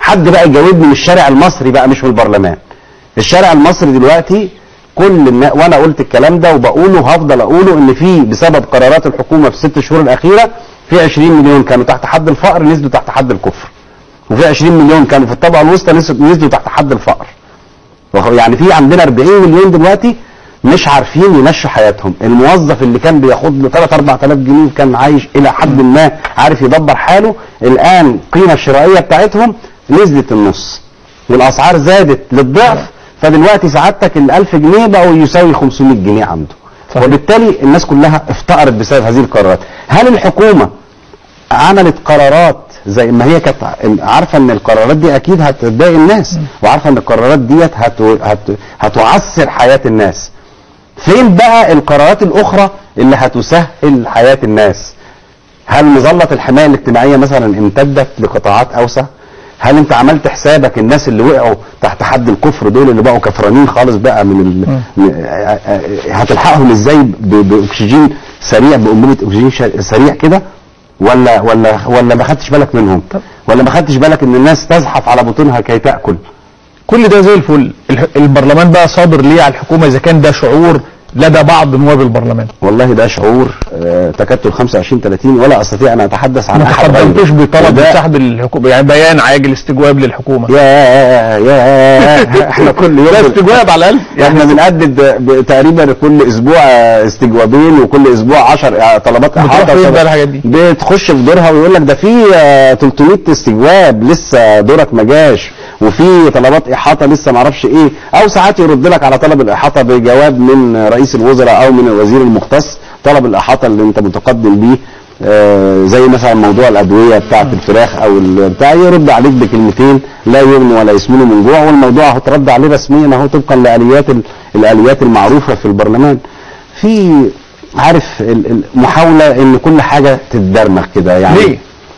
حد بقى يجاوبني من الشارع المصري بقى مش من البرلمان الشارع المصري دلوقتي كل النا... وانا قلت الكلام ده وبقوله وهفضل اقوله ان في بسبب قرارات الحكومه في الست شهور الاخيره في 20 مليون كانوا تحت حد الفقر نزلوا تحت حد الكفر وفي 20 مليون كانوا في الطبقه الوسطى نزلوا نزلوا تحت حد الفقر وخ- يعني في عندنا 40 مليون دلوقتي مش عارفين يمشوا حياتهم الموظف اللي كان بياخد له 3 4000 جنيه وكان عايش الى حد ما عارف يدبر حاله الان القيمه الشرائيه بتاعتهم نزلت النص والاسعار زادت للضعف فدلوقتي سعادتك ال 1000 جنيه بقوا يساوي 500 جنيه عنده صحيح. وبالتالي الناس كلها افتقرت بسبب هذه القرارات هل الحكومه عملت قرارات زي ما هي كانت عارفه ان القرارات دي اكيد هتضايق الناس وعارفه ان القرارات ديت هت... هت... هتعسر حياه الناس فين بقى القرارات الاخرى اللي هتسهل حياه الناس هل مظله الحمايه الاجتماعيه مثلا امتدت لقطاعات اوسع هل انت عملت حسابك الناس اللي وقعوا تحت حد الكفر دول اللي بقوا كفرانين خالص بقى من ال... م- آه، آه، هتلحقهم ازاي ب... باكسجين سريع بانبوبه اكسجين ش- سريع كده ولا ولا ولا ما خدتش بالك منهم ولا ما خدتش بالك ان الناس تزحف على بطونها كي تاكل كل ده زي الفل الح- البرلمان بقى صابر ليه على الحكومه اذا كان ده شعور لدى بعض نواب البرلمان والله ده شعور آه، تكتل 25 30 ولا استطيع ان اتحدث عن ما احد تقدمتوش غيره. بطلب وده- بسحب الحكومه يعني بيان عاجل استجواب للحكومه يا يا احنا كل يوم ده استجواب على الاقل احنا بنقدم ب- تقريبا كل اسبوع آه، استجوابين وكل اسبوع 10 طلبات بتروح احاطه فين وطلب- بقى الحاجات دي؟ بتخش في دورها ويقول لك ده في آه، 300 استجواب لسه دورك ما جاش وفي طلبات احاطه لسه ما اعرفش ايه او ساعات يرد لك على طلب الاحاطه بجواب من رئيس الوزراء او من الوزير المختص طلب الاحاطه اللي انت متقدم بيه آه، زي مثلا موضوع الادويه بتاعه الفراخ او ال- بتاع يرد عليك بكلمتين لا يغني ولا يسمن من جوع والموضوع هترد عليه رسميا اهو طبقا لاليات ال- الاليات المعروفه في البرلمان في عارف ال- المحاوله ان كل حاجه تتدرمغ كده يعني ليه؟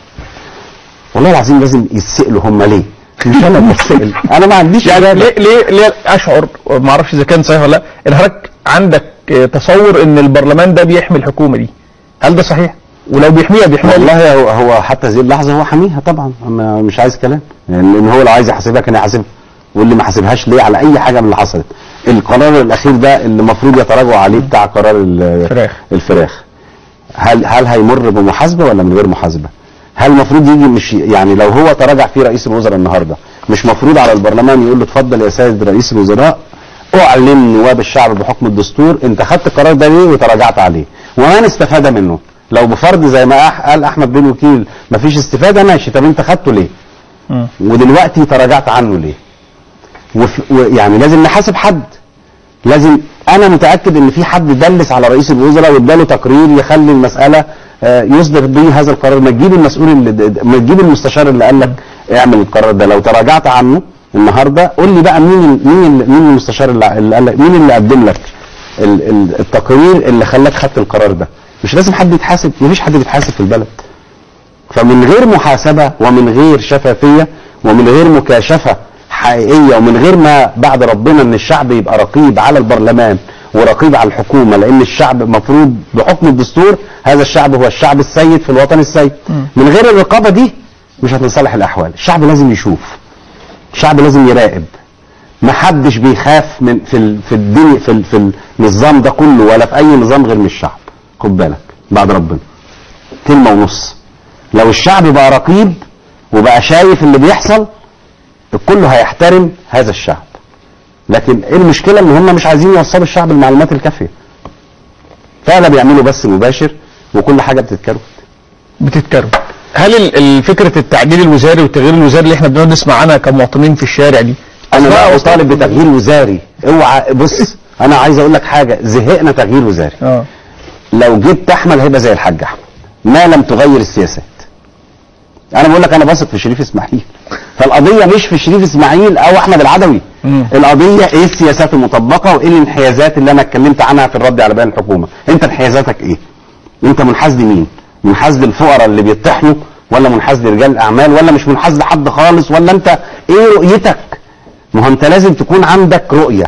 والله العظيم لازم يتسالوا هم ليه مش انا بتسال انا ما عنديش يعني إجابة. ليه ليه ليه اشعر ما اعرفش اذا كان صحيح ولا لا ان حضرتك عندك آه، تصور ان البرلمان ده بيحمي الحكومه دي هل ده صحيح؟ ولو بيحميها بيحميها ليه؟ والله هو, هو حتى هذه اللحظه هو حاميها طبعا أنا مش عايز كلام يعني لان هو لو عايز يحاسبها كان يحاسبها واللي ما حاسبهاش ليه على اي حاجه من اللي حصلت القرار الاخير ده اللي المفروض يتراجعوا عليه بتاع قرار ال- فراخ. الفراخ هل هل هيمر بمحاسبه ولا من غير محاسبه هل المفروض يجي مش يعني لو هو تراجع فيه رئيس الوزراء النهارده مش مفروض على البرلمان يقول له اتفضل يا سيد رئيس الوزراء اعلن نواب الشعب بحكم الدستور انت خدت القرار ده ليه وتراجعت عليه ومن استفاد منه لو بفرض زي ما أح- قال احمد بن وكيل مفيش استفاده ماشي طب انت خدته ليه مم. ودلوقتي تراجعت عنه ليه وف... ويعني لازم نحاسب حد لازم انا متاكد ان في حد دلس على رئيس الوزراء واداله تقرير يخلي المساله آه، يصدر به هذا القرار ما تجيب المسؤول اللي د- ما تجيب المستشار اللي قال لك اعمل القرار ده لو تراجعت عنه النهارده قول لي بقى مين ال- مين ال- مين المستشار اللي اللي قال لك مين اللي قدم لك ال- ال- التقرير اللي خلاك خدت القرار ده مش لازم حد يتحاسب مفيش حد بيتحاسب في البلد فمن غير محاسبة ومن غير شفافية ومن غير مكاشفة حقيقية ومن غير ما بعد ربنا ان الشعب يبقى رقيب على البرلمان ورقيب على الحكومة لان الشعب مفروض بحكم الدستور هذا الشعب هو الشعب السيد في الوطن السيد من غير الرقابة دي مش هتنصلح الاحوال الشعب لازم يشوف الشعب لازم يراقب ما حدش بيخاف من في ال- في الدنيا في ال- في النظام ده كله ولا في اي نظام غير من الشعب خد بالك بعد ربنا كلمة ونص لو الشعب بقى رقيب وبقى شايف اللي بيحصل الكل هيحترم هذا الشعب لكن ايه المشكله ان هم مش عايزين يوصلوا الشعب المعلومات الكافيه فعلا بيعملوا بس مباشر وكل حاجه بتتكروت بتتكرر هل ال- ال- فكره التعديل الوزاري والتغيير الوزاري اللي احنا بنقعد نسمع عنها كمواطنين في الشارع دي انا أصلها لا أصلاً- اطالب بتغيير وزاري اوعى بص انا عايز اقول لك حاجه زهقنا تغيير وزاري اه لو جبت احمد هيبقى زي الحاج احمد ما لم تغير السياسات انا بقول لك انا بثق في شريف اسماعيل فالقضيه مش في شريف اسماعيل او احمد العدوي مم. القضيه ايه السياسات المطبقه وايه الانحيازات اللي انا اتكلمت عنها في الرد على بيان الحكومه انت انحيازاتك ايه انت منحاز لمين منحاز للفقراء اللي بيطحنوا ولا منحاز لرجال الاعمال ولا مش منحاز لحد خالص ولا انت ايه رؤيتك ما هو انت لازم تكون عندك رؤيه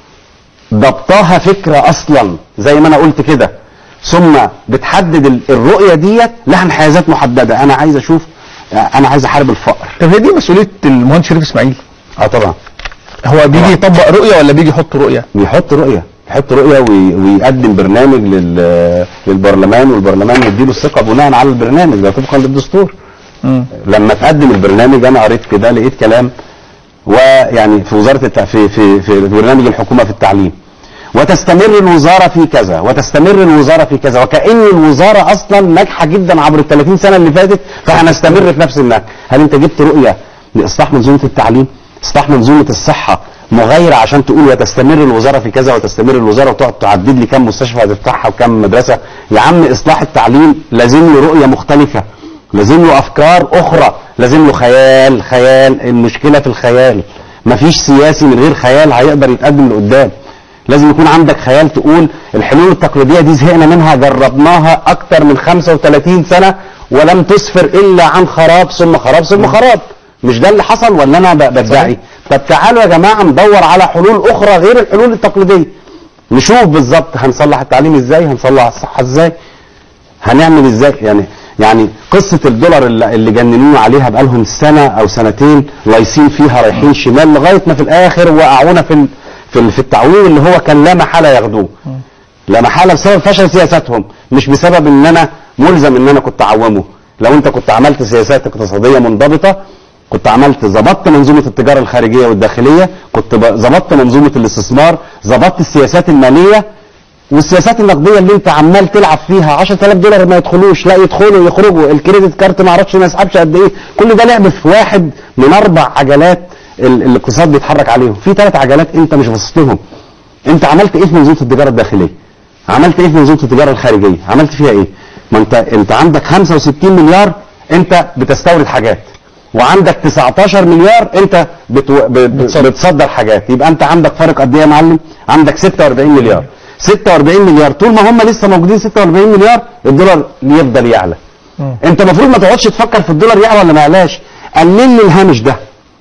ضبطها فكرة أصلا زي ما أنا قلت كده ثم بتحدد ال- الرؤية ديت لها انحيازات محددة أنا عايز أشوف انا عايز احارب الفقر طب هي دي مسؤوليه المهندس شريف اسماعيل اه طبعا هو بيجي يطبق رؤيه ولا بيجي يحط رؤيه بيحط رؤيه يحط رؤيه وي- ويقدم برنامج لل- للبرلمان والبرلمان يديله الثقه بناء على البرنامج ده طبقا للدستور مم. لما تقدم البرنامج انا قريت كده لقيت كلام ويعني في وزاره الت... في في في برنامج الحكومه في التعليم وتستمر الوزاره في كذا وتستمر الوزاره في كذا وكأن الوزاره اصلا ناجحه جدا عبر ال 30 سنه اللي فاتت فهنستمر في نفس النهج هل انت جبت رؤيه لاصلاح منظومه التعليم اصلاح منظومه الصحه مغايره عشان تقول وتستمر الوزاره في كذا وتستمر الوزاره وتقعد تعدد لي كم مستشفى هتفتحها وكم مدرسه يا عم اصلاح التعليم لازم له رؤيه مختلفه لازم له افكار اخرى لازم له خيال خيال المشكله في الخيال مفيش سياسي من غير خيال هيقدر يتقدم لقدام لازم يكون عندك خيال تقول الحلول التقليديه دي زهقنا منها جربناها اكتر من 35 سنه ولم تسفر الا عن خراب ثم خراب ثم خراب مش ده اللي حصل ولا انا ب- بدعي طب تعالوا يا جماعه ندور على حلول اخرى غير الحلول التقليديه نشوف بالظبط هنصلح التعليم ازاي هنصلح الصحه ازاي هنعمل ازاي يعني يعني قصه الدولار اللي, اللي جننونا عليها بقالهم سنه او سنتين لايصين فيها رايحين شمال لغايه ما في الاخر وقعونا في ال- في ال- في التعويم اللي هو كان لا محاله ياخدوه لا محاله بسبب فشل سياساتهم مش بسبب ان انا ملزم ان انا كنت اعومه لو انت كنت عملت سياسات اقتصاديه منضبطه كنت عملت ظبطت منظومه التجاره الخارجيه والداخليه كنت ب- ظبطت منظومه الاستثمار ظبطت السياسات الماليه والسياسات النقديه اللي انت عمال تلعب فيها 10000 دولار ما يدخلوش لا يدخلوا يخرجوا الكريدت كارت ما اعرفش ما يسحبش قد ايه كل ده لعب في واحد من اربع عجلات ال- الاقتصاد بيتحرك عليهم في ثلاث عجلات انت مش باصص لهم انت عملت ايه في منظومه التجاره الداخليه عملت ايه في منظومه التجاره الخارجيه عملت فيها ايه ما انت انت عندك 65 مليار انت بتستورد حاجات وعندك 19 مليار انت بتو... ب... ب... بتصدر حاجات يبقى انت عندك فرق قد ايه يا معلم عندك 46 مليار 46 مليار طول ما هم لسه موجودين 46 مليار الدولار يفضل يعلى انت المفروض ما تقعدش تفكر في الدولار يعلى ولا ما يعلاش قلل لي الهامش ده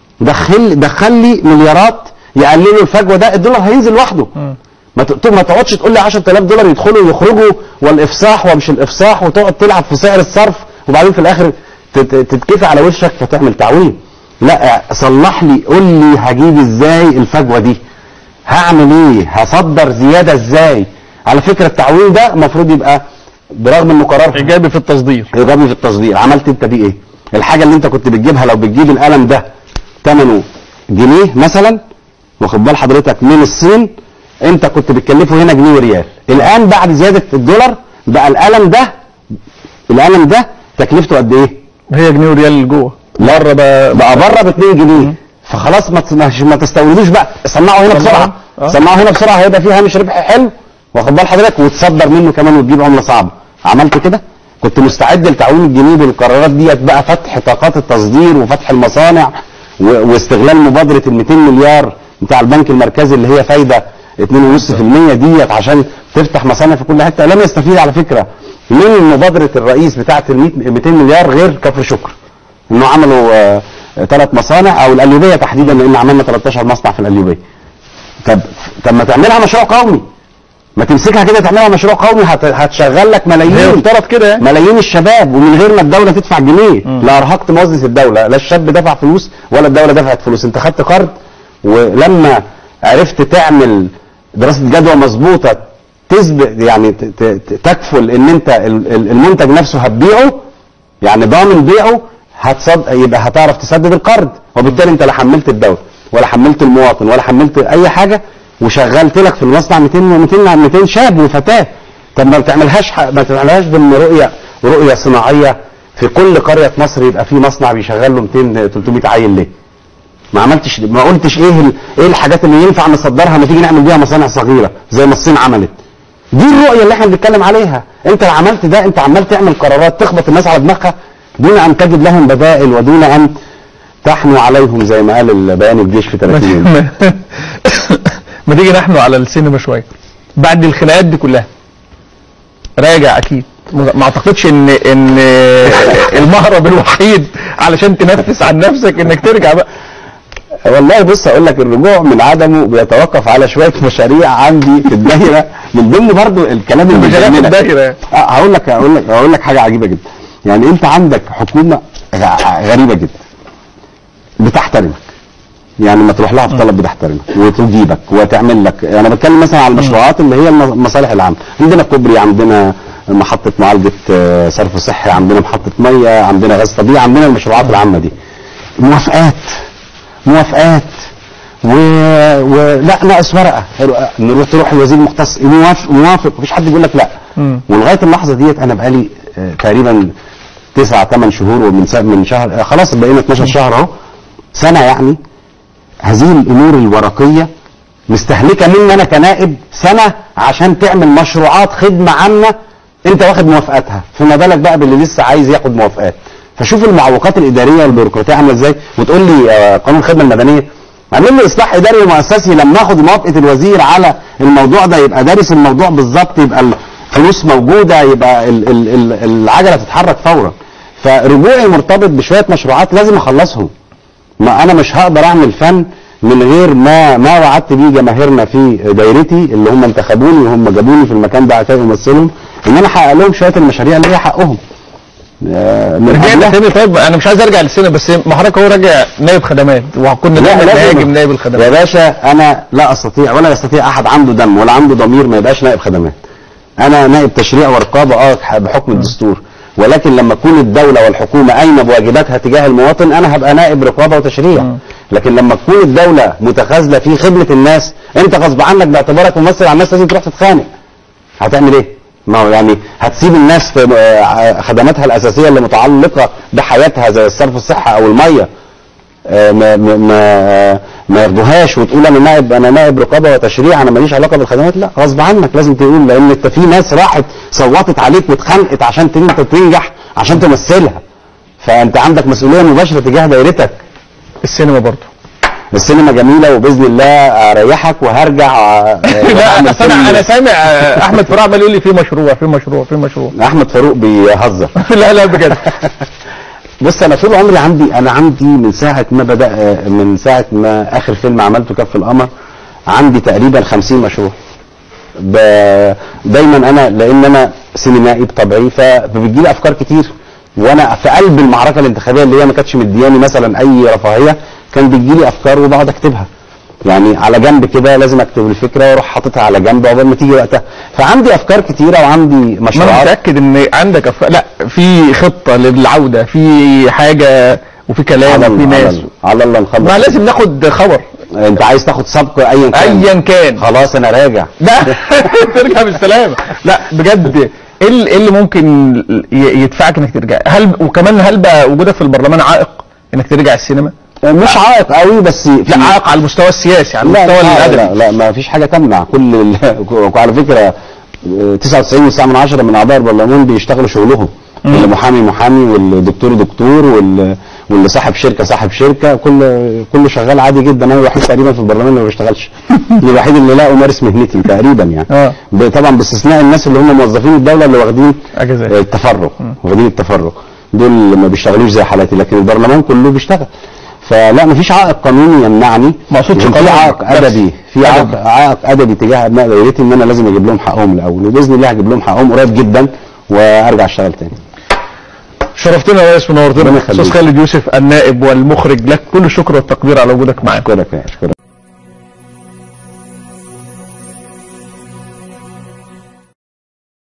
دخل دخل لي مليارات يقللوا الفجوه ده الدولار هينزل لوحده ما ت- ما تقعدش تقول لي 10000 دولار يدخلوا ويخرجوا والافصاح ومش الافصاح وتقعد تلعب في سعر الصرف وبعدين في الاخر تت- تتكفي على وشك فتعمل تعويم لا صلح لي قول لي هجيب ازاي الفجوه دي هعمل ايه هصدر زياده ازاي على فكره التعويم ده المفروض يبقى برغم انه قرار ايجابي في التصدير ايجابي في التصدير عملت انت بيه ايه الحاجه اللي انت كنت بتجيبها لو بتجيب القلم ده ثمنه جنيه مثلا واخد بال حضرتك من الصين انت كنت بتكلفه هنا جنيه وريال الان بعد زياده الدولار بقى القلم ده القلم ده تكلفته قد ايه هي جنيه وريال اللي جوه بره بقى بقى بره ب 2 جنيه فخلاص ما ت- ما- ما تستوردوش بقى صنعوا هنا بسرعه آه. صنعوا هنا بسرعه هيبقى فيه هامش ربح حلو واخد بال حضرتك وتصدر منه كمان وتجيب عمله صعبه عملت كده كنت مستعد لتعويم الجنيه بالقرارات ديت بقى فتح طاقات التصدير وفتح المصانع و- واستغلال مبادره ال 200 مليار بتاع البنك المركزي اللي هي فايده 2.5% ديت عشان تفتح مصانع في كل حته لم يستفيد على فكره من مبادره الرئيس بتاعه ال 200 مليار غير كفر شكر انه عملوا ثلاث مصانع او القليوبيه تحديدا لان عملنا 13 مصنع في القليوبيه طب طب ما تعملها مشروع قومي ما تمسكها كده تعملها مشروع قومي هت- هتشغل لك هي ملايين افترض كده يعني ملايين الشباب ومن غير ما الدوله تدفع جنيه لا ارهقت موظف الدوله لا الشاب دفع فلوس ولا الدوله دفعت فلوس انت خدت قرض ولما عرفت تعمل دراسه جدوى مظبوطه تثبت يعني ت- ت- ت- تكفل ان انت ال- ال- المنتج نفسه هتبيعه يعني ضامن بيعه هتصد يبقى هتعرف تسدد القرض وبالتالي انت لا حملت الدوله ولا حملت المواطن ولا حملت اي حاجه وشغلت لك في المصنع 200 200 200 شاب وفتاه طب ما بتعملهاش ح- ما تعملهاش ضمن رؤيه رؤيه صناعيه في كل قريه في مصر يبقى في مصنع بيشغل له 200 300 عيل ليه؟ ما عملتش ما قلتش ايه ال- ايه الحاجات اللي ينفع نصدرها ما تيجي نعمل بيها مصانع صغيره زي ما الصين عملت دي الرؤيه اللي احنا بنتكلم عليها انت لو عملت ده انت عمال تعمل قرارات تخبط الناس على دماغها دون ان تجد لهم بدائل ودون ان تحنو عليهم زي ما قال بيان الجيش في 30 يوم ما ما تيجي نحن على السينما شويه بعد الخناقات دي كلها راجع اكيد ما اعتقدش ان ان المهرب الوحيد علشان تنفس عن نفسك انك ترجع بقى والله بص اقول لك الرجوع من عدمه بيتوقف على شويه مشاريع عندي في الدايره من ضمن برضو الكلام اللي المشاريع في بيجننك. الدايره آه، هقول لك هقول لك هقول لك حاجه عجيبه جدا يعني انت عندك حكومه غ- غريبه جدا بتحترمك يعني ما تروح لها بطلب بتحترمك وتجيبك وتعمل لك انا بتكلم مثلا على المشروعات اللي هي الم- المصالح العامه عندنا كوبري عندنا محطه معالجه آه، صرف صحي عندنا محطه ميه عندنا غاز طبيعي عندنا المشروعات العامه دي موافقات موافقات و... ولا ناقص ورقه نروح تروح الوزير المختص موافق موافق مفيش حد بيقول لك لا ولغايه اللحظه ديت انا بقالي آه، تقريبا تسعة ثمان شهور ومن سا... من شهر آه، خلاص بقينا 12 شهر اهو سنه يعني هذه الامور الورقيه مستهلكه مني انا كنائب سنه عشان تعمل مشروعات خدمه عامه انت واخد موافقاتها فما بالك بقى باللي لسه عايز ياخد موافقات فشوف المعوقات الاداريه والبيروقراطيه عامله ازاي وتقول لي آه، قانون الخدمه المدنيه عامل لي اصلاح اداري ومؤسسي لما اخد موافقه الوزير على الموضوع ده يبقى دارس الموضوع بالظبط يبقى الفلوس موجوده يبقى ال ال ال العجله تتحرك فورا فرجوعي مرتبط بشويه مشروعات لازم اخلصهم ما انا مش هقدر اعمل فن من غير ما ما وعدت بيه جماهيرنا في دايرتي اللي هم انتخبوني وهم جابوني في المكان ده عشان امثلهم ان انا احقق لهم شويه المشاريع اللي هي حقهم آه، من رجعنا قبلها- تاني طيب انا مش عايز ارجع للسنه بس ما حضرتك هو راجع نائب خدمات وكنا لا دايما لازم نهاجم نائب يا الخدمات باشا انا لا استطيع ولا يستطيع احد عنده دم ولا عنده ضمير ما يبقاش نائب خدمات انا نائب تشريع ورقابه اه بحكم الدستور ولكن لما تكون الدوله والحكومه قايمه بواجباتها تجاه المواطن انا هبقى نائب رقابه وتشريع لكن لما تكون الدوله متخاذله في خدمه الناس انت غصب عنك باعتبارك ممثل على الناس لازم تروح تتخانق هتعمل ايه؟ ما هو يعني هتسيب الناس في آه، خدماتها الاساسيه اللي متعلقه بحياتها زي الصرف الصحه او الميه آه، ما ما ما, ما ياخدوهاش وتقول انا نائب انا نائب رقابه وتشريع انا ماليش علاقه بالخدمات لا غصب عنك لازم تقول لان انت في ناس راحت صوتت عليك واتخانقت عشان ت- انت تنجح عشان تمثلها فانت عندك مسؤوليه مباشره تجاه دايرتك السينما برضه السينما جميله وباذن الله اريحك وهرجع آه، لا وأعمل أصل انا فيلم. انا سامع آه، احمد فراع عمال يقول لي في مشروع في مشروع في مشروع احمد فاروق بيهزر لا لا بجد بص انا طول عمري عندي انا عندي من ساعه ما بدا من ساعه ما اخر فيلم عملته كف القمر عندي تقريبا 50 مشروع ب... دايما انا لان انا سينمائي بطبعي ف- فبتجي لي افكار كتير وانا في قلب المعركه الانتخابيه اللي هي ما كانتش مدياني مثلا اي رفاهيه كان بتجي لي افكار وبقعد اكتبها يعني على جنب كده لازم اكتب الفكره واروح حاططها على جنب عقبال ما تيجي وقتها فعندي افكار كتيره وعندي ما انا مشروعات متاكد ان عندك أف... لا في خطه للعوده في حاجه وفي كلام على وفي الله على ناس الله على الله نخلص ما لازم ناخد خبر انت عايز تاخد سبق ايا كان ايا كان خلاص انا راجع لا ترجع بالسلامه لا بجد ايه اللي إيه اللي ممكن ي- يدفعك انك ترجع هل وكمان هل بقى وجودك في البرلمان عائق انك ترجع السينما مش عائق قوي بس في لا عائق على المستوى السياسي على لا المستوى لا, الادبي لا, لا ما فيش حاجه تمنع كل ال... وعلى فكره اه، 99 من عشرة من اعضاء البرلمان بيشتغلوا شغلهم اللي محامي محامي والدكتور دكتور وال... واللي صاحب شركه صاحب شركه كل كله شغال عادي جدا انا الوحيد تقريبا في البرلمان اللي ما بيشتغلش الوحيد اللي لا امارس مهنتي تقريبا يعني اه. ب- طبعا باستثناء الناس اللي هم موظفين الدوله اللي واخدين أجازات. اه، التفرغ واخدين التفرغ دول ما بيشتغلوش زي حالاتي لكن البرلمان كله بيشتغل فلا مفيش عائق قانوني يمنعني ما اقصدش لكن في قانون، عائق بس ادبي في أدبي. عائق عائق ادبي تجاه ابناء دايرتي ان انا لازم اجيب لهم حقهم الاول وباذن الله هجيب لهم حقهم قريب جدا وارجع اشتغل تاني شرفتنا يا ريس ونورتنا ربنا استاذ يخليك. خالد يوسف النائب والمخرج لك كل الشكر والتقدير على وجودك معانا اشكرك يا اشكرك